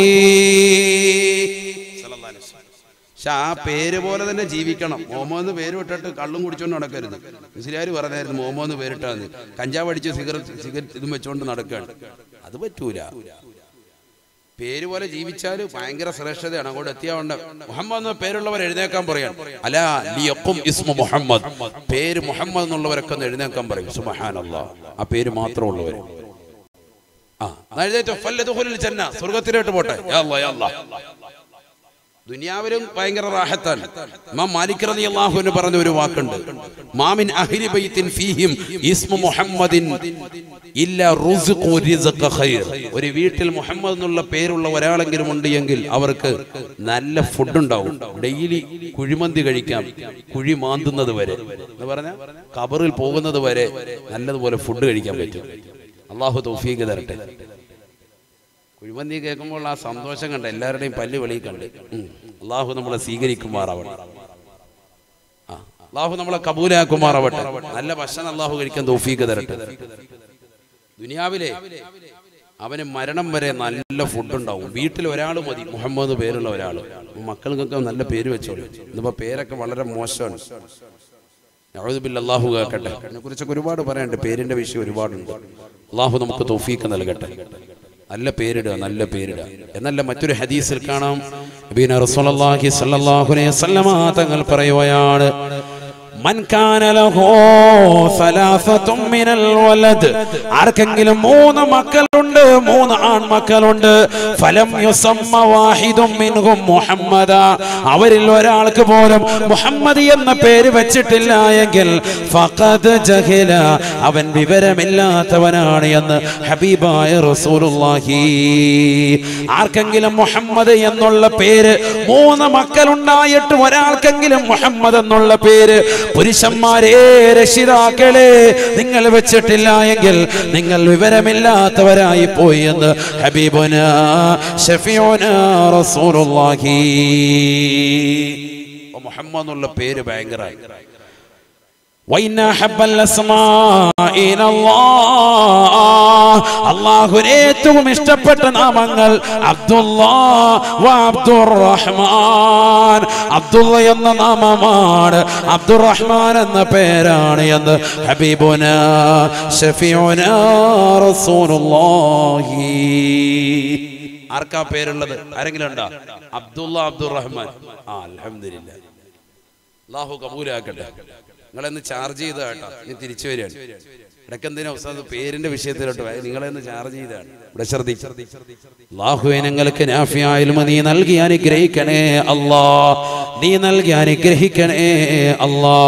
പക്ഷെ ആ പേര് പോലെ തന്നെ ജീവിക്കണം മോമോ എന്ന് പേര് വിട്ടിട്ട് കള്ളും കുടിച്ചോണ്ട് നടക്കരുത് മുസ്ലിയാർ പറഞ്ഞായിരുന്നു മോമോ എന്ന് പേരിട്ടാന്ന് കഞ്ചാവ് അടിച്ച് സിഗരറ്റ് സിഗരറ്റ് ഇതും വെച്ചോണ്ട് നടക്കുകയാണ് അത് പറ്റൂല പേര് പോലെ ജീവിച്ചാൽ ഭയങ്കര ശ്രേഷ്ഠതയാണ് അങ്ങോട്ട് എത്തിയാവുണ്ട് മുഹമ്മദ് എന്ന പേരുള്ളവർ എഴുന്നേക്കാൻ പറയാം അല്ല ലിയക്കും ഇസ്മു മുഹമ്മദ് പേര് മുഹമ്മദ് എന്നുള്ളവരൊക്കെ ഒന്ന് എഴുന്നേക്കാൻ പറയും സുബഹാനല്ലാ ആ പേര് മാത്രമുള്ളവർ ആ എന്നാ എഴുന്നേറ്റോ ഫല്ലദുഖുലിൽ ജന്ന സ്വർഗ്ഗത്തിലോട്ട് പോട്ടെ യാ അല്ലാ യാ അല്ലാ ദുനിയാവിലും ഭയങ്കര റാഹത്താണ് ഇമാം മാലിക് റളിയല്ലാഹു അൻഹു പറഞ്ഞ ഒരു വാക്കുണ്ട് മാമിൻ അഹ്ലി ബൈത്തിൻ ഫീഹിം ഇസ്മു മുഹമ്മദിൻ ഇല്ല റുസ്ഖു റിസ്ഖ ഖൈർ ഒരു വീട്ടിൽ മുഹമ്മദ് എന്നുള്ള പേരുള്ള ഒരാളെങ്കിലും ഉണ്ട് എങ്കിൽ അവർക്ക് നല്ല ഫുഡ് ഉണ്ടാവും ഡെയിലി കുഴിമന്തി കഴിക്കാം കുഴി മാന്തുന്നത് വരെ എന്ന് പറഞ്ഞ കബറിൽ പോകുന്നത് വരെ നല്ലതുപോലെ ഫുഡ് കഴിക്കാൻ പറ്റും അള്ളാഹു തൗഫീഖ് തരട്ടെ കുഴിമന്തി കേൾക്കുമ്പോൾ ആ സന്തോഷം കണ്ട എല്ലാവരുടെയും പല്ല് വെളിയിൽ കണ്ട് ഉം. അള്ളാഹു നമ്മളെ സ്വീകരിക്കുമാറാവട്ടെ ആ അള്ളാഹു നമ്മളെ കബൂലാക്കുമാറാവട്ടെ നല്ല ഭക്ഷണം അള്ളാഹു കഴിക്കാൻ തൗഫീക്ക് തരട്ടെ ദുനിയാവിലെ അവന് മരണം വരെ നല്ല ഫുഡ് ഉണ്ടാവും വീട്ടിൽ ഒരാൾ മതി മുഹമ്മദ് പേരുള്ള ഒരാൾ മക്കൾക്കൊക്കെ നല്ല പേര് വെച്ചോളൂ ഇന്നിപ്പോ പേരൊക്കെ വളരെ മോശമാണ് യഹൂദുബിൽ അള്ളാഹു കേൾക്കട്ടെ അതിനെ കുറിച്ചൊക്കെ ഒരുപാട് പറയാനുണ്ട് പേരിന്റെ വിഷയം ഒരുപാടുണ്ട് അള്ളാഹു നമുക്ക് തൗഫീക്ക് നൽകട്ടെ നല്ല പേരിടുക നല്ല പേരിടുക എന്നല്ല മറ്റൊരു ഹദീസിൽ കാണാം നബീന റസൂലുള്ളാഹി സ്വല്ലല്ലാഹു അലൈഹി വസല്ലമ തങ്ങൾ പറയുകയാണ് മൻ കാന ലഹു സലാസത്തും മിനൽ വലദ് ആർക്കെങ്കിലും മൂന്ന് മക്കളുണ്ട് മൂന്ന് ആൺമക്കളുണ്ട് ഫലം യുസമ്മ വാഹിദും മിൻഹും മുഹമ്മദ അവരിൽ ഒരാൾക്ക് പോലും മുഹമ്മദ് എന്ന പേര് വെച്ചിട്ടില്ല എങ്കിൽ ഫഖദ് ജഹില അവൻ വിവരമില്ലാത്തവനാണ് എന്ന് ഹബീബായ റസൂലുള്ളാഹി ആർക്കെങ്കിലും മുഹമ്മദ് എന്നുള്ള പേര് മൂന്ന് മക്കളുണ്ടായിട്ട് ഒരാൾക്കെങ്കിലും മുഹമ്മദ് എന്നുള്ള പേര് പുരുഷന്മാരെ രക്ഷിതാക്കളെ നിങ്ങൾ വെച്ചിട്ടില്ല എങ്കിൽ നിങ്ങൾ വിവരമില്ലാത്തവരായി പോയി എന്ന് ഹബീബുന ഷഫിയോന റസൂലുള്ളാഹി മുഹമ്മദ് എന്നുള്ള പേര് ഭയങ്കരമായി وإن أحب الأسماء إلى الله അള്ളാഹുവിന് ഏറ്റവും ഇഷ്ടപ്പെട്ട നാമങ്ങൾ അബ്ദുല്ലാ അബ്ദുറഹ്മാൻ അബ്ദുള്ള എന്ന നാമമാണ് അബ്ദുറഹ്മാൻ എന്ന പേരാണ് എന്ന് ഹബീബുന ഷഫിയുന റസൂലുള്ളാഹി ആർക്കാ പേരുള്ളത് ആരെങ്കിലും ഉണ്ടോ അബ്ദുള്ള അബ്ദുറഹ്മാൻ ആ അൽഹംദുലില്ലാ അള്ളാഹു കബൂലാക്കട്ടെ നിങ്ങളെന്ന് ചാർജ് ചെയ്ത കേട്ടോ ഇനി തിരിച്ചു വരികയാണ് ഇടയ്ക്ക് എന്തിനാ ഉസ്താദ് പേരിന്റെ വിഷയത്തിലോട്ട് പോയത്? നിങ്ങളെന്ന് ചാർജ് ചെയ്താണ് ഇവിടെ ശ്രദ്ധിച്ചു അള്ളാഹുവെ ഞങ്ങൾക്ക് നാഫിയായാലും നീ നൽകി അനുഗ്രഹിക്കണേ അല്ലാ നീ നൽകി അനുഗ്രഹിക്കണേ അല്ലാ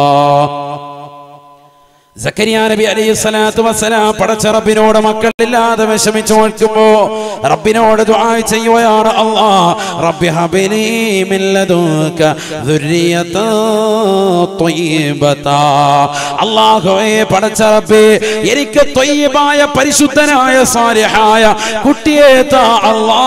സക്കരിയ നബി അലൈഹി സ്വലാത്തു വസ്സലാം പടച്ച റബ്ബിനോട് മക്കളില്ലാതെ വിഷമിച്ചു നോക്കുമ്പോ റബ്ബിനോട് ദുആ ചെയ്യുകയാണ് അല്ലാ റബ്ബി ഹബിനി മിൻ ലദുക ദുർരിയത ത്വയ്യിബത അല്ലാഹുവേ പടച്ച റബ്ബേ എനിക്ക് ത്വയ്യിബായ പരിശുദ്ധനായ സാലിഹായ കുട്ടിയെ താ അല്ലാ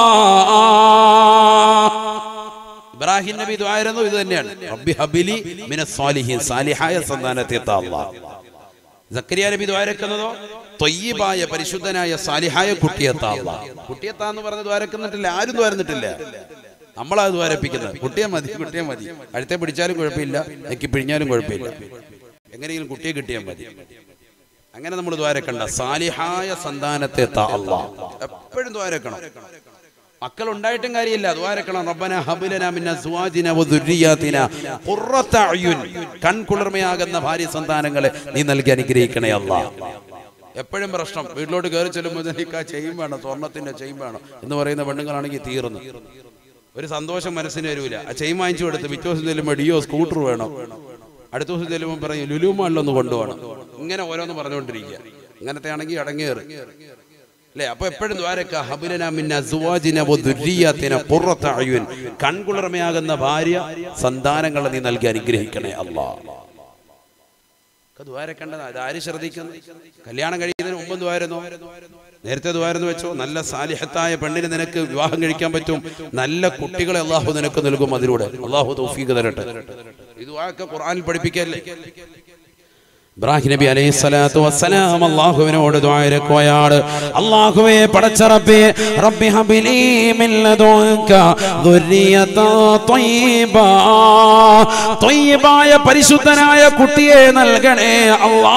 ഇബ്രാഹിം നബി ദ്വായിരുന്നു ഇത് തന്നെയാണ് റബ്ബി ഹബിലി മിന സ്വാലിഹീൻ സാലിഹായ സന്താനത്തെ താ അല്ലാ സക്കരിയ നബി ദ്വാരക്കുന്നതോ തൊയ്യബായ പരിശുദ്ധനായ സാലിഹായ കുട്ടിയെത്താ അല്ലാ കുട്ടിയെത്താ എന്ന് പറഞ്ഞ് ദ്വാരക്കുന്നിട്ടില്ല ആരും ദ്വാരന്നിട്ടില്ല നമ്മളാ ദ്വാരപ്പിക്കുന്നത് കുട്ടിയെ മതി കുട്ടിയെ മതി കഴുത്തെ പിടിച്ചാലും കുഴപ്പമില്ല എനിക്ക് പിഴിഞ്ഞാലും കുഴപ്പമില്ല എങ്ങനെയെങ്കിലും കുട്ടിയെ കിട്ടിയാൽ മതി അങ്ങനെ നമ്മൾ ദ്വാരക്കണ്ട സാലിഹായ സന്താനത്തെ താ അല്ലാ എപ്പോഴും ദ്വാരക്കണം മക്കൾ ഉണ്ടായിട്ടും കാര്യമില്ല ദ്വാരക്കണം റബ്ബന ഹബുലന മിന്ന സുവാജിന വദുരിയാതിന ഖുറത അയുൻ കൺകുളിർമയാകുന്ന ഭാര്യ സന്താനങ്ങളെ നീ നൽകി അനുഗ്രഹിക്കണേ അല്ലാ എപ്പോഴും പ്രശ്നം വീട്ടിലോട്ട് കയറി ചെല്ലുമ്പോൾ എനിക്ക് ആ ചെയിൻ വേണം സ്വർണത്തിന്റെ ചെയിൻ വേണം എന്ന് പറയുന്ന പെണ്ണുങ്ങളാണെങ്കിൽ തീർന്നു ഒരു സന്തോഷം മനസ്സിന് വരൂല ആ ചെയിൻ വാങ്ങിച്ചു കൊടുത്ത് പിറ്റേ ദിവസം ചെല്ലുമ്പോൾ ഡിയോ സ്കൂട്ടർ വേണം അടുത്ത ദിവസം ചെല്ലുമ്പോൾ പറയും ലുലുമാളിലൊന്ന് കൊണ്ടുപോകണം ഇങ്ങനെ ഓരോന്ന് പറഞ്ഞുകൊണ്ടിരിക്കുക ഇങ്ങനത്തെ ആണെങ്കിൽ അടങ്ങേറി അല്ലെ അപ്പൊ എപ്പോഴും ദ്വാരക്ക ഹബുലന മിന്ന സുവാജിന വദുരിയാതിന ഖുറത അയുൻ കൺകുളിർമയാകുന്ന ഭാര്യ സന്താനങ്ങളെ നീ നൽകി അനുഗ്രഹിക്കണേ അല്ലാ ദ്വാരക്കേണ്ടത് അത് ആര് ശ്രദ്ധിക്കുന്നു കല്യാണം കഴിയുന്നതിന് മുമ്പ് ദ്വാരുന്നു നേരത്തെ ദ്വാരെന്ന് വെച്ചോ നല്ല സാലിഹത്തായ പെണ്ണിന് നിനക്ക് വിവാഹം കഴിക്കാൻ പറ്റും നല്ല കുട്ടികളെ അള്ളാഹു നിനക്ക് നൽകും അതിലൂടെ അള്ളാഹു തൗഫീഖ് തരട്ടെ ഇത് ഒക്കെ ഖുർആനിൽ പഠിപ്പിക്കല്ലേ ഇബ്രാഹിം നബി അലൈഹി സ്വലാത്തു വസ്സലാം അല്ലാഹുവിനോട് ദുആയിരക്കുകയാണ് അല്ലാഹുവേ പടച്ച റബ്ബേ റബ്ബി ഹബിലി മിൻ ലദുൻക ദുർരിയത ത്വയ്യിബ ത്വയ്യിബായ പരിശുദ്ധനായ കുട്ടിയെ നൽകണേ അല്ലാ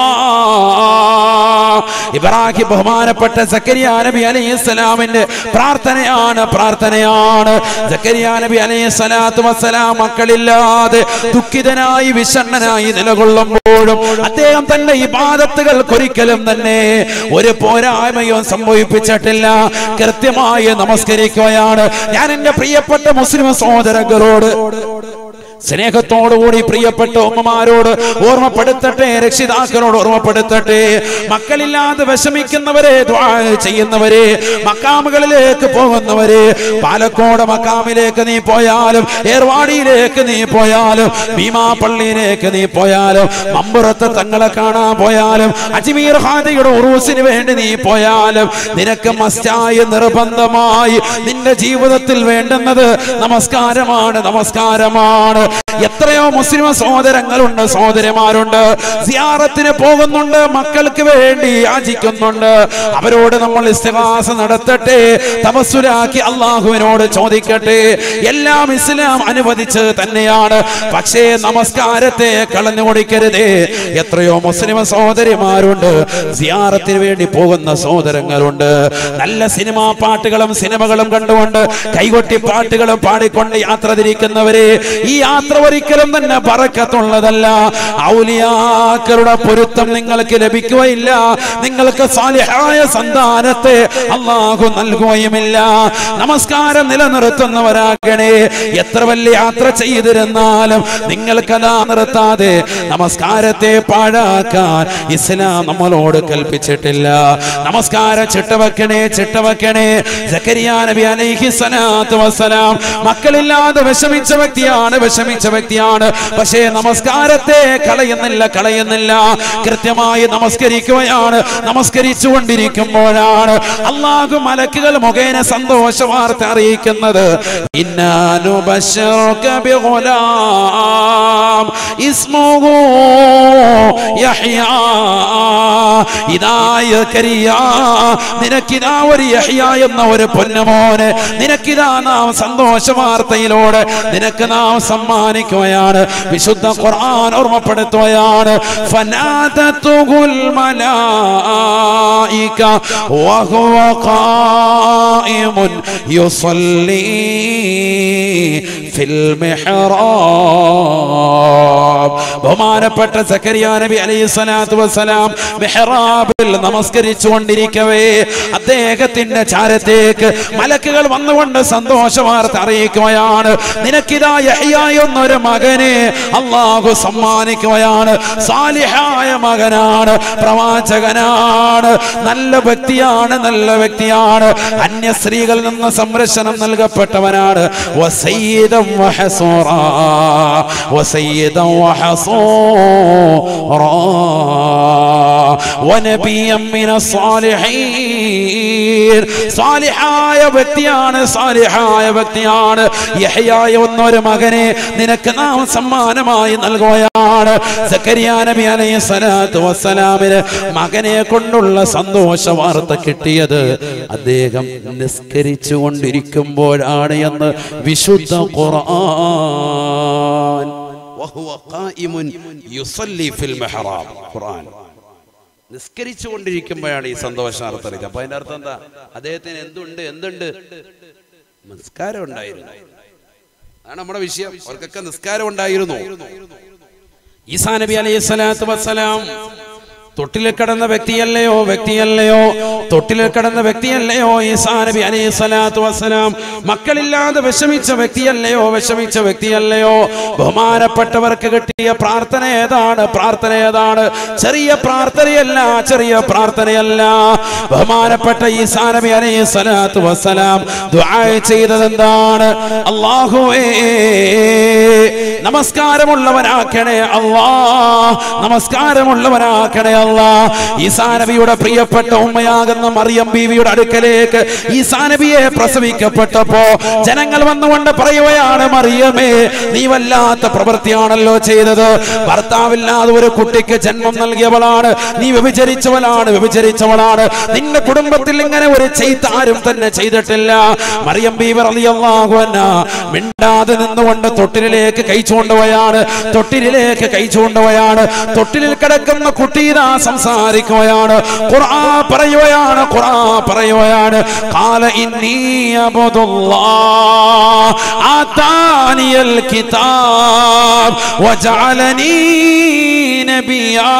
ഇബ്രാഹിം ബഹുമാനപ്പെട്ട സക്കരിയ നബി അലൈഹി സ്വലാമിന്റെ പ്രാർത്ഥനയാണ് പ്രാർത്ഥനയാണ് സക്കരിയ നബി അലൈഹി സ്വലാത്തു വസ്സലാം മക്കളില്ലാതെ ദുഃഖിതനായി വിഷണ്ണനായി നിലകൊള്ളുമ്പോഴും അദ്ദേഹം തന്റെ ഇബാദത്തുകൾക്കൊരിക്കലും തന്നെ ഒരു പോരായ്മയും സംഭവിപ്പിച്ചിട്ടില്ല കൃത്യമായി നമസ്കരിക്കുകയാണ് ഞാൻ എന്റെ പ്രിയപ്പെട്ട മുസ്ലിം സഹോദരങ്ങളോട് സ്നേഹത്തോടുകൂടി പ്രിയപ്പെട്ട ഉമ്മമാരോട് ഓർമ്മപ്പെടുത്തട്ടെ രക്ഷിതാക്കളോട് ഓർമ്മപ്പെടുത്തട്ടെ മക്കളില്ലാതെ വിഷമിക്കുന്നവരെ ദ്വാ ചെയ്യുന്നവരെ മക്കാമുകളിലേക്ക് പോകുന്നവരെ പാലക്കോട് മക്കാമിലേക്ക് നീ പോയാലും ഏർവാടിയിലേക്ക് നീ പോയാലും ഭീമാപള്ളിയിലേക്ക് നീ പോയാലും മമ്പുറത്ത് തങ്ങളെ കാണാൻ പോയാലും അജ്മീർ ഹാദിയുടെ ഉറൂസിന് വേണ്ടി നീ പോയാലും നിനക്ക് മസ്റ്റായ നിർബന്ധമായി നിന്റെ ജീവിതത്തിൽ വേണ്ടുന്നത് നമസ്കാരമാണ് നമസ്കാരമാണ് എത്രയോ മുസ്ലിം സഹോദരങ്ങളുണ്ട് സഹോദരിമാരുണ്ട് സിയാറത്തിന് പോകുന്നുണ്ട് മക്കൾക്ക് വേണ്ടി യാചിക്കുന്നുണ്ട് അവരോട് നമ്മൾ ഇസ്തിഹാസ നടത്തട്ടെ തപസ്സുലാക്കി അള്ളാഹുവിനോട് ചോദിക്കട്ടെ എല്ലാം ഇസ്ലാം അനുവദിച്ച് തന്നെയാണ് പക്ഷേ നമസ്കാരത്തെ കളഞ്ഞു കൊടുക്കരുതേ എത്രയോ മുസ്ലിം സഹോദരിമാരുണ്ട് സിയാറത്തിന് വേണ്ടി പോകുന്ന സഹോദരങ്ങളുണ്ട് നല്ല സിനിമാ പാട്ടുകളും സിനിമകളും കണ്ടുകൊണ്ട് കൈകൊട്ടി പാട്ടുകളും പാടിക്കൊണ്ട് യാത്ര തിരിക്കുന്നവരെ ഈ യാത്ര ഒരിക്കലും തന്നെ പറക്കത്തുള്ളതല്ല ഔലിയാക്കളുടെ പൊരുത്തം നിങ്ങൾക്ക് ലഭിക്കുകയില്ല നിങ്ങൾക്ക് സാലിഹായ സന്താനത്തെ അള്ളാഹു നൽകുകയുമില്ല നമസ്കാരം നിലനിർത്തുന്നവരാകണേ എത്ര വലിയ യാത്ര ചെയ്തിരുന്നാലും നിങ്ങൾക്കതാ നിർത്താതെ നമസ്കാരത്തെ പാഴാക്കാൻ ഇസ്ലാം നമ്മളോട് കൽപ്പിച്ചിട്ടില്ല നമസ്കാരം ചിട്ടവെക്കണേ ചിട്ടവെക്കണേ സക്കരിയ നബി അലൈഹി സ്വലാത്തു വസ്സലാം മക്കളില്ലാതെ വിഷമിച്ച വ്യക്തിയാണ് വിഷമിച്ച വ്യക്തിയാണ് പക്ഷേ നമസ്കാരത്തെ കളയുന്നില്ല കളയുന്നില്ല കൃത്യമായി നമസ്കരിക്കുകയാണ് നമസ്കരിച്ചു കൊണ്ടിരിക്കുമ്പോഴാണ് അള്ളാഹു മലക്കുകൾ മുഖേന സന്തോഷ വാർത്ത അറിയിക്കുന്നത് ഇന്നാനു ഇസ്മുഹു യഹ്യാ ഇതായ കരിയ നിനക്കിതാ ഒരു യഹ്യ എന്ന ഒരു പൊന്നമോന് നിനക്കിതാ നാം സന്തോഷ വാർത്തയിലൂടെ നിനക്ക് നാം സമ്മാനി സമ്മാനിക്കുകയാണ് വിശുദ്ധ ഖുർആൻ ഓർമ്മപ്പെടുത്തുകയാണ് ഫനാദത്തുൽ മലായിക വഹുവ ഖായിമുൻ യുസല്ലി ഫിൽ മിഹ്റാബ് ബഹുമാനപ്പെട്ട സക്കരിയ നബി അലൈഹി സ്വലാത്തു വസ്സലാം മെഹ്റാബിൽ നമസ്കരിച്ചു കൊണ്ടിരിക്കവേ അദ്ദേഹത്തിന്റെ ചാരത്തേക്ക് മലക്കുകൾ വന്നുകൊണ്ട് സന്തോഷ വാർത്ത അറിയിക്കുകയാണ് നിനക്കിതാ യഹ്യായ എന്നൊരു മകനെ അള്ളാഹു സമ്മാനിക്കുകയാണ് സാലിഹായ മകനാണ് പ്രവാചകനാണ് നല്ല വ്യക്തിയാണ് നല്ല വ്യക്തിയാണ് അന്യ സ്ത്രീകളിൽ നിന്ന് സംരക്ഷണം നൽകപ്പെട്ടവനാണ് വസയ്യിദം വഹസൂറാ വസയ്യിദം വഹസൂറാ ونبيا من الصالحين സാലിഹായ വ്യക്തിയാണ് സാലിഹായ വ്യക്തിയാണ് യഹയായ ഒന്നൊരു മകനെ നിനക്ക് നാം സമ്മാനമായി നൽകുകയാണ് സക്കരിയ നബി അലൈഹി സ്വലാത്തു വസ്സലാമിന് മകനെ കൊണ്ടുള്ള സന്തോഷ വാർത്ത കിട്ടിയത് അദ്ദേഹം നിസ്കരിച്ചു കൊണ്ടിരിക്കുമ്പോഴാണ് എന്ന് വിശുദ്ധ ഖുർആൻ വഹുവ ഖായിമുൻ യുസല്ലി ഫിൽ മിഹ്റാബ് ഖുർആൻ നിസ്കരിച്ചു കൊണ്ടിരിക്കുമ്പോഴാണ് ഈ സന്തോഷാർത്ഥം അറിയിച്ചത് അപ്പൊ അതിന്റെ അർത്ഥം എന്താ അദ്ദേഹത്തിന് എന്തുണ്ട് എന്തുണ്ട് നിസ്കാരം ഉണ്ടായിരുന്നു അതാണ് നമ്മുടെ വിഷയം അവർക്കൊക്കെ നിസ്കാരം ഉണ്ടായിരുന്നു ഈസാ നബി അലൈഹി സ്വലാത്തു വസ്സലാം തൊട്ടിൽ കിടന്ന വ്യക്തിയല്ലയോ വ്യക്തിയല്ലയോ തൊട്ടിൽ കിടന്ന വ്യക്തിയല്ലയോ ഈസാ നബി അലൈഹി സ്വലാത്തു വസ്സലാം മക്കളില്ലാതെ വിഷമിച്ച വ്യക്തിയല്ലയോ വിഷമിച്ച വ്യക്തിയല്ലയോ ബഹുമാനപ്പെട്ടവർക്ക് കിട്ടിയ പ്രാർത്ഥന ഏതാണ് പ്രാർത്ഥന ഏതാണ് ചെറിയ പ്രാർത്ഥനയല്ല ചെറിയ പ്രാർത്ഥനയല്ല ബഹുമാനപ്പെട്ട ഈസാ നബി അലൈഹി സ്വലാത്തു വസ്സലാം ദുആ ചെയ്തത് എന്താണ് അല്ലാഹുവേ നമസ്കാരമുള്ളവനാക്കണേ അല്ലാ നമസ്കാരമുള്ളവനാക്കണേ അല്ലാ ഈസാ നബിയുടെ പ്രിയപ്പെട്ട ഉമ്മയാകുന്ന മറിയം ബീവിയുടെ അടുക്കലേക്ക് ഈസാ നബിയെ പ്രസവിക്കപ്പെട്ടപ്പോ ജനങ്ങൾ വന്നുകൊണ്ട് പറയുകയാണ് മറിയമേ നീ വല്ലാത്ത പ്രവൃത്തിയാണല്ലോ ചെയ്തത് ഭർത്താവില്ലാതെ ഒരു കുട്ടിക്ക് ജന്മം നൽകിയവളാണ് നീ വ്യഭിചരിച്ചവളാണ് വ്യഭിചരിച്ചവളാണ് നിന്റെ കുടുംബത്തിൽ ഇങ്ങനെ ഒരു ചെയ്താരും തന്നെ ചെയ്തിട്ടില്ല മറിയം ബീവർ അലിയല്ലാഹുവന്ന മിണ്ടാതെ നിന്നുകൊണ്ട് തൊട്ടിലേക്ക് കൈ ചൂണ്ടുകയാണ് തൊട്ടിലേക്ക് കൈ ചൂണ്ടുകയാണ് തൊട്ടിലിൽ കിടക്കുന്ന കുട്ടി ഇതാ സംസാരിക്കുകയാണ് ഖുർആ പറയുകയാണ് ഖുർആ പറയുകയാണ് കാല ഇന്നി അബ്ദുല്ലാഹ് ആതാനിയൽ കിതാബ് വജഅലനി നബിയാ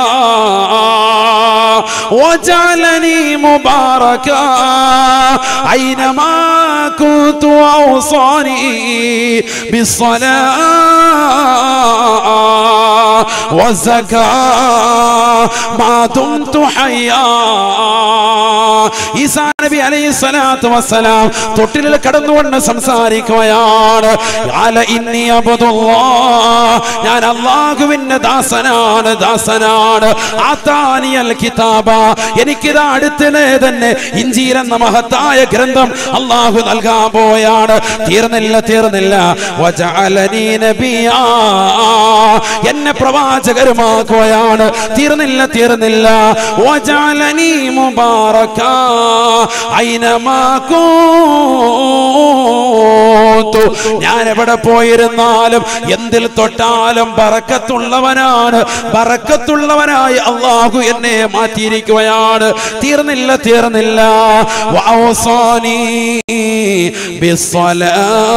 وجعلني مباركا أينما كنت أوصاني بالصلاة والزكاة ما دمت حيا ഈസാ നബി അലൈഹി സ്വലാത്തു വസ്സലാം തൊട്ടിലിൽ കടന്നുകൊണ്ട് സംസാരിക്കുകയാണ് ഖാല ഇന്നി അബ്ദുല്ലാഹ് ഞാൻ അല്ലാഹുവിന്റെ ദാസനാണ് ദാസനാണ് ആതാനിയൽ കിതാബ എനിക്കിതാ അടുത്തിടെ തന്നെ ഇഞ്ചീൽ എന്ന മഹത്തായ ഗ്രന്ഥം അള്ളാഹു നൽകാൻ പോയാണ് തീർന്നില്ല തീർന്നില്ല വജഅലനി നബിയാ എന്നെ പ്രവാചകരുമാക്കുകയാണ് തീർന്നില്ല തീർന്നില്ല വജഅലനി മുബാറക ഐനമാ കൂന്തു ഞാൻ എവിടെ പോയിരുന്നാലും എന്തിൽ തൊട്ടാലും ബറക്കത്തുള്ളവനാണ് ബറക്കത്തുള്ളവനായി അള്ളാഹു എന്നെ മാറ്റിയിരിക്കുകയാണ് തീർന്നില്ല തീർന്നില്ല വഔസാനി ബിസ്സലാ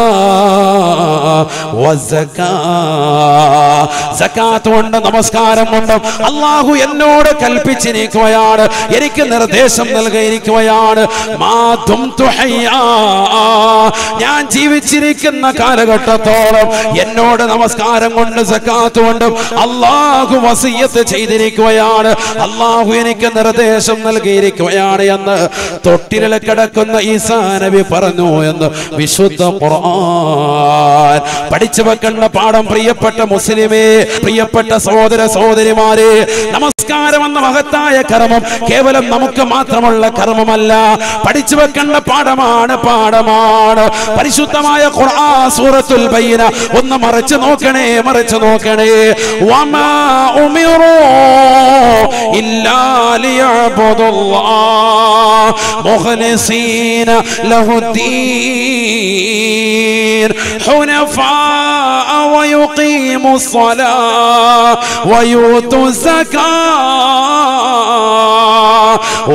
വസ്സകാ സകാത്ത് കൊണ്ട് നമസ്കാരം കൊണ്ട് അള്ളാഹു എന്നോട് കൽപ്പിച്ചിരിക്കുകയാണ് എനിക്ക് നിർദ്ദേശം നൽകിയിരിക്കുകയാണ് മാതും തുഹയ്യാ ഞാൻ ജീവിച്ചിരിക്കുന്ന കാലഘട്ടത്തോളം എന്നോട് നമസ്കാരം കൊണ്ട് സക്കാത്ത് കൊണ്ടും അള്ളാഹു വസീയത്ത് ചെയ്തിരിക്കുകയാണ് അള്ളാഹു എനിക്ക് നിർദ്ദേശം നൽകിയിരിക്കുകയാണ് എന്ന് തൊട്ടിലിൽ കിടക്കുന്ന ഈസാ നബി പറഞ്ഞു എന്ന് വിശുദ്ധ ഖുർആൻ പഠിച്ചു വെക്കേണ്ട പാഠം പ്രിയപ്പെട്ട മുസ്ലിമേ പ്രിയപ്പെട്ട സഹോദര സഹോദരിമാരെ നമസ്കാരം എന്ന മഹത്തായ കർമ്മം കേവലം നമുക്ക് മാത്രമുള്ള കർമ്മമല്ല പഠിച്ചു വെക്കേണ്ട പാഠമാണ് പാഠമാണ് പരിശുദ്ധമായ ഖുർആൻ സൂറത്തുൽ ബയ്യന ഒന്ന് മറിച്ച് നോക്കണേ മറിച്ച് നോക്കണേ വമാ ഉമിറു ഇല്ലാ ലിയഅബുദുല്ലാഹ് മുഖ്ലിസീന ലഹുദ്ദീൻ حنفاء ويقيموا الصلاة ويؤتوا الزكاة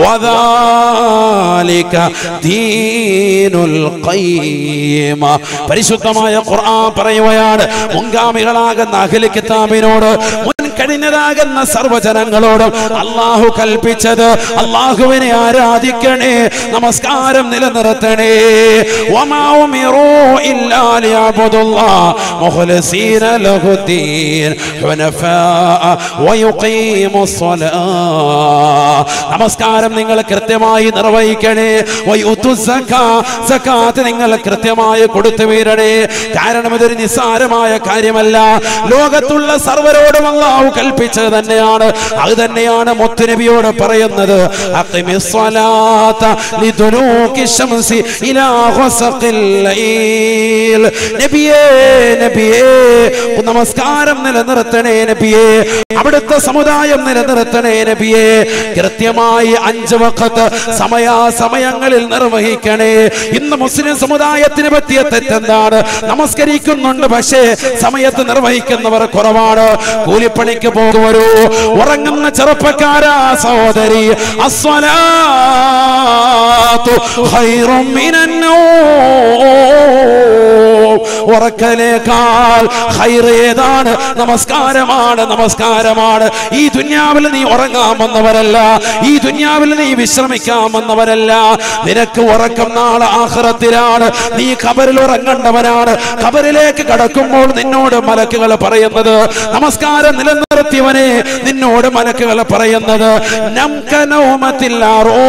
وذلك دين القيمة പരിശുദ്ധമായ ഖുർആൻ പറയുകയാണ് മുൻഗാമികളാകുന്ന അഖില കിതാബിനോട് കഴിഞ്ഞതാകുന്ന സർവജനങ്ങളോടും അള്ളാഹു കൽപ്പിച്ചത് അള്ളാഹുവിനെ ആരാധിക്കണേ നമസ്കാരം നിലനിർത്തണേ വമാ ഉമിറൂ ഇല്ലാ ലിയഅബ്ദുല്ലാഹ് മുഖ്ലിസീന ലഹുദ്ദീൻ ഹുനഫാഅ വയുഖീമുസ്സലാ നമസ്കാരം നിങ്ങൾ കൃത്യമായി നിർവഹിക്കണേ വയുതു സക്കാത്ത് നിങ്ങൾ കൃത്യമായി കൊടുത്തു വീരണേ കാരണം ഇതൊരു നിസ്സാരമായ കാര്യമല്ല ലോകത്തുള്ള സർവരോടും അള്ളാഹു കൽപ്പിച്ചത് തന്നെയാണ് അത് തന്നെയാണ് മുത്തുനബിയോട് പറയുന്നത് അഖിമിസ്സലാത്ത ലിദുനൂകി ശംസി ഇലാ ഖസഖിൽ ലൈൽ നബിയേ നബിയേ നമസ്കാരം നിലനിർത്തണേ നബിയേ അവിടുത്തെ സമുദായം നിലനിർത്തണേ നബിയേ കൃത്യമായി അഞ്ച് വക്കത്ത് സമയാസമയങ്ങളിൽ നിർവഹിക്കണേ ഇന്ന് മുസ്ലിം സമുദായത്തിന് പറ്റിയ തെറ്റെന്താണ് നമസ്കരിക്കുന്നുണ്ട് പക്ഷേ സമയത്ത് നിർവഹിക്കുന്നവർ കുറവാണ് കൂലിപ്പണിക്ക് പോകുവരൂ ഉറങ്ങുന്ന ചെറുപ്പക്കാരാ സഹോദരി അസ്വലാത്തു ഖൈറും മിനന്നൗം ഉറക്കലേക്കാൾ ഹൈർ ഏതാണ് നമസ്കാരമാണ് നമസ്കാരമാണ് ഈ ദുന്യാവിൽ നീ ഉറങ്ങാമെന്നവരല്ല ഈ ദുന്യാവിൽ നീ വിശ്രമിക്കാമെന്നവരല്ല നിനക്ക് ഉറക്കം നാളെ ആഹ്റത്തിലാണ് നീ ഖബറിൽ ഉറങ്ങേണ്ടവനാണ് ഖബറിലേക്ക് കടക്കുമ്പോൾ നിന്നോട് മലക്കുകൾ പറയുന്നത് നമസ്കാരം നിലനിർത്തിയവനെ നിന്നോട് മലക്കുകൾ പറയുന്നത് നംകനൗമത്തില്ലാറോ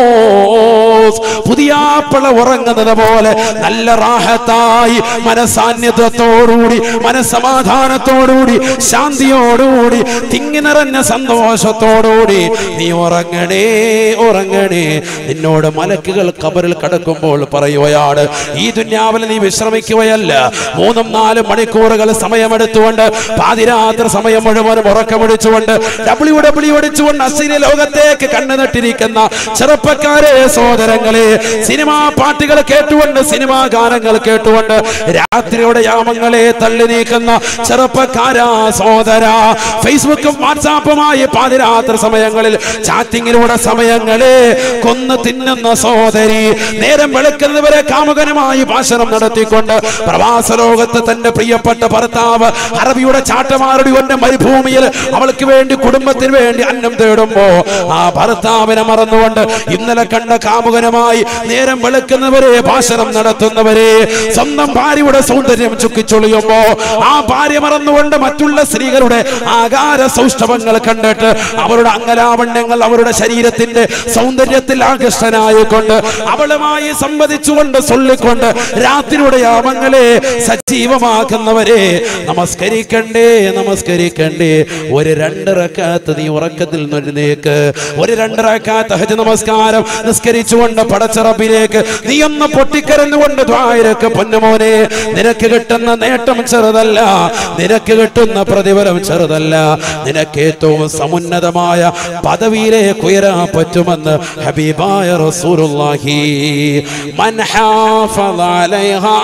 പുതിയാപ്പള ഉറങ്ങുന്നത് പോലെ നല്ല റാഹത്തായി മനസാന്നിധ്യത്തോടുകൂടി മനസമാധാനത്തോടുകൂടി ശാന്തിയോടുകൂടി തിങ്ങി നിറഞ്ഞ സന്തോഷത്തോടുകൂടി നീ ഉറങ്ങണേ ഉറങ്ങണേ നിന്നോട് മലക്കുകൾ കബറിൽ കടക്കുമ്പോൾ പറയുകയാണ് ഈ ദുന്യാവിൽ നീ വിശ്രമിക്കുകയല്ല മൂന്നും നാലും മണിക്കൂറുകൾ സമയമെടുത്തുകൊണ്ട് പാതിരാത്രി സമയം മുഴുവനും ഉറക്കമൊഴിച്ചുകൊണ്ട് ഡബ്ല്യു ഡബ്ല്യു അടിച്ചുകൊണ്ട് അശ്ലീല ലോകത്തേക്ക് കണ്ണു നട്ടിരിക്കുന്ന ചെറുപ്പക്കാരെ സഹോദരങ്ങളെ സിനിമാ പാട്ടുകൾ കേട്ടുകൊണ്ട് സിനിമാ ഗാനങ്ങൾ കേട്ടുകൊണ്ട് രാത്രിയുടെ യാമങ്ങളെ തള്ളി നീക്കുന്ന ചെറുപ്പക്കാരാ സഹോദര ഫേസ്ബുക്കും വാട്സാപ്പുമായി പാതിരാത്രി സമയങ്ങളിൽ ചാറ്റിങ്ങിലൂടെ സമയങ്ങളെ കൊന്നു തിന്നുന്ന സഹോദരി നേരം വെളുക്കുന്നവരെ കാമുകനുമായി ഭാഷണം നടത്തിക്കൊണ്ട് പ്രവാസ ലോകത്ത് തന്റെ പ്രിയപ്പെട്ട ഭർത്താവ് അറബിയുടെ ചാട്ടമാരുടെ ഒന്റെ മരുഭൂമിയിൽ അവൾക്ക് വേണ്ടി കുടുംബത്തിന് വേണ്ടി അന്നം തേടുമ്പോ ആ ഭർത്താവിനെ മറന്നുകൊണ്ട് ഇന്നലെ കണ്ട കാമുകനുമായി നേരം വെളുക്കുന്നവരെ ഭാഷണം നടത്തുന്നവരെ സ്വന്തം ഭാര്യയുടെ സൗന്ദര്യം ചുക്കിച്ചൊളിയുമ്പോ ആ ഭാര്യ മറന്നുകൊണ്ട് മറ്റുള്ള സ്ത്രീകളുടെ ആകാര സൗഷ്ഠവങ്ങൾ കണ്ടിട്ട് അവരുടെ അംഗലാവണ്യങ്ങൾ അവരുടെ ശരീരത്തിന്റെ സൗന്ദര്യത്തിൽ ആകർഷ്ടനായിക്കൊണ്ട് അവളുമായി സംവദിച്ചുകൊണ്ട് ചൊല്ലിക്കൊണ്ട് രാത്രിയുടെ യാമങ്ങളെ സജീവമാക്കുന്നവരെ നമസ്കരിക്കണ്ടേ നമസ്കരിക്കണ്ടേ ഒരു രണ്ടിറക്കാത്ത നീ ഉറക്കത്തിൽ നിന്നേക്ക് ഒരു രണ്ടിറക്കാത്ത ഹജ് നമസ്കാരം നിസ്കരിച്ചുകൊണ്ട് പടച്ചറപ്പിലേക്ക് നീ ഒന്ന് പൊട്ടിക്കരന്നുകൊണ്ട് ദ്വായരക്ക് പൊന്നുമോനെ നിനക്ക് കിട്ടുന്ന നേട്ടം ചെറുതല്ല നിനക്ക് കിട്ടുന്ന പ്രതിഫലം ചെറുതല്ല നിനക്ക് ഏറ്റവും സമുന്നതമായ പദവിയിലേക്ക് ഉയരാൻ പറ്റുമെന്ന് ഹബീബായ റസൂലുള്ളാഹി മൻ ഹാഫള അലൈഹാ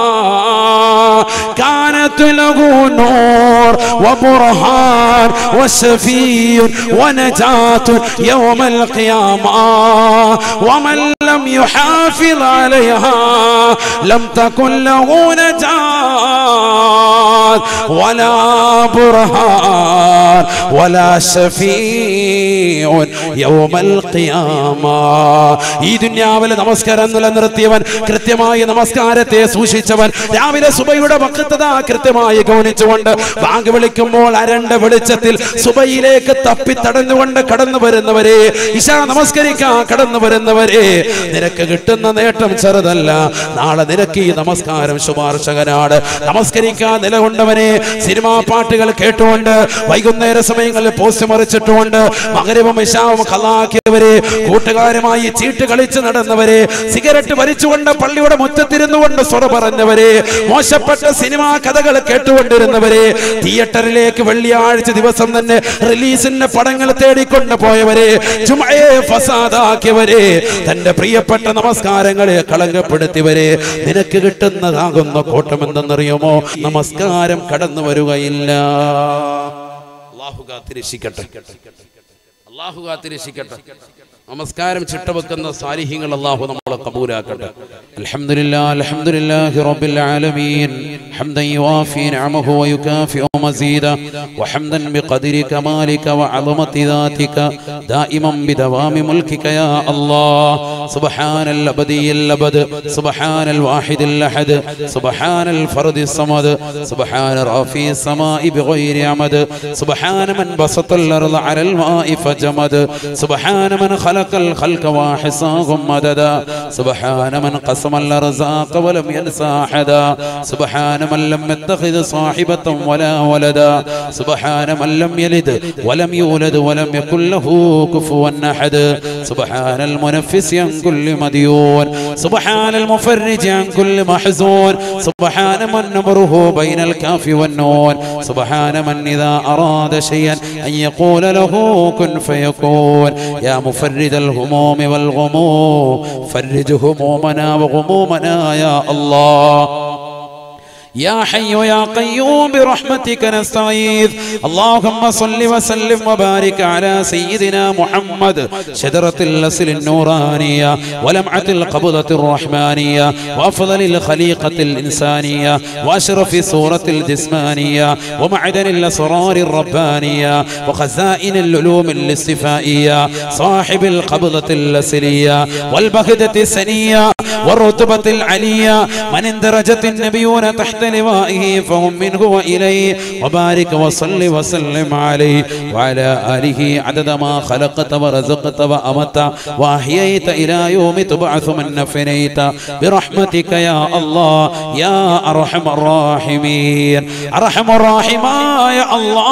كانت له نور وبرهان وشفيع ونجاة يوم القيامة ومن لم يحافظ عليها لم تكن له نجاة ولا برهان ولا شفيع يوم القيامة ഈ ദുന്യാവിലെ നമസ്കാരം നിലനിർത്തിയവൻ കൃത്യമായി നമസ്കാരത്തെ സൂക്ഷിച്ചവൻ രാവിലെ സുബയുടെ വക്കത്തതാ കൃത്യമായി ഗൗനിച്ചുകൊണ്ട് ബാങ്ക് വിളിക്കുമ്പോൾ അരണ്ട വെളിച്ചത്തിൽ സുബയിലേക്ക് തപ്പി തടഞ്ഞുകൊണ്ട് കടന്നു വരുന്നവരെ ഇശ നമസ്കരിക്കാൻ കടന്നു വരുന്നവരെ നിനക്ക് കിട്ടുന്ന നേട്ടം ചെറുതല്ല നാളെ നിനക്ക് ഈ നമസ്കാരം ശുപാർശകനാണ് നമസ്കരിക്കാൻ നിലകൊണ്ടവനെ സിനിമാ പാട്ടുകൾ കേട്ടുകൊണ്ട് വൈകുന്നേര സമയങ്ങളിൽ പോസ്റ്റ് മറിച്ചിട്ടുകൊണ്ട് മകരവും ഇശാവും കലാക്കിയവരെ കൂട്ടുകാരുമായി ചീട്ട് കളിച്ച് നടന്നവരെ സിഗരറ്റ് വലിച്ചുകൊണ്ട് പള്ളിയുടെ മുറ്റത്തിരുന്നു കൊണ്ട് സ്വറ പറഞ്ഞവരെ മോശപ്പെട്ട സിനിമാ കഥകൾ കേട്ടുകൊണ്ടിരുന്നവരെ തിയേറ്ററിലേക്ക് വെള്ളിയാഴ്ച ദിവസം തന്നെ റിലീസിന്റെ പടങ്ങൾ തേടിക്കൊണ്ട് പോയവരെ ചുമയെ ഫസാദാക്കിയവരെ തന്റെ പ്രിയപ്പെട്ട നമസ്കാരങ്ങളെ കളങ്കപ്പെടുത്തിയവരെ നിനക്ക് കിട്ടുന്നതാകുന്ന കോട്ടം എന്തെന്നറിയുമോ നമസ്കാരം നമസ്കാരം കടന്നു വരികയില്ല അള്ളാഹു കാത്തിരക്ഷിക്കട്ടെ അള്ളാഹു കാത്തിരക്ഷിക്കട്ടെ നമസ്കാരം ചിട്ടവെക്കുന്ന സാലിഹ്യങ്ങൾ അള്ളാഹു നമ്മളെ കബൂലാക്കട്ടെ അൽഹംദുലില്ലാ അൽഹംദുലില്ലാഹി റബ്ബിൽ ആലമീൻ ഹംദൻ യുവാഫി നഅമഹു വയുകാഫിഉ മസീദ വഹംദൻ ബിഖദ്രി കമാലിക വഅളമതി ذاتك دائما بدوام ملكك يا الله سبحان الأبدي الأبد سبحان الواحد الأحد سبحان الفرد الصمد سبحان رافي السماء بغير عمد سبحان من بسط الأرض على الماء فجمد سبحان من خلق الخلق وحصاهم مددا سبحان من قسم الأرزاق ولم ينسى أحدا سبحان من لم يتخذ صاحبة ولا ولدا سبحان من لم يلد ولم يولد ولم يكن له كفوا أحد سبحان المنفس عن كل مديون سبحان المفرج عن كل محزون سبحان من نمره بين الكاف والنون سبحان من إذا أراد شيئا أن يقول له كن فيكون يا مفرد الهموم والغموم فرج همومنا وغمومنا يا الله يا حي يا قيوم برحمتك نستغيث اللهم صل وسلم وبارك على سيدنا محمد شجرة الأصل النورانية ولمعة القبضة الرحمانية وأفضل الخليقة الإنسانية وأشرف صورة الجسمانية ومعدن الأسرار الربانية وخزائن العلوم الاستفائية صاحب القبضة الأسلية والبهدة السنية والرتبة العلية من اندرجت النبيون تحت لوائه فهم منه وإليه وبارك وصل وسلم عليه وعلى آله عدد ما خلقت ورزقت وأمت وأحييت إلى يوم تبعث من نفنيت برحمتك يا الله يا أرحم الراحمين أرحم الراحمين يا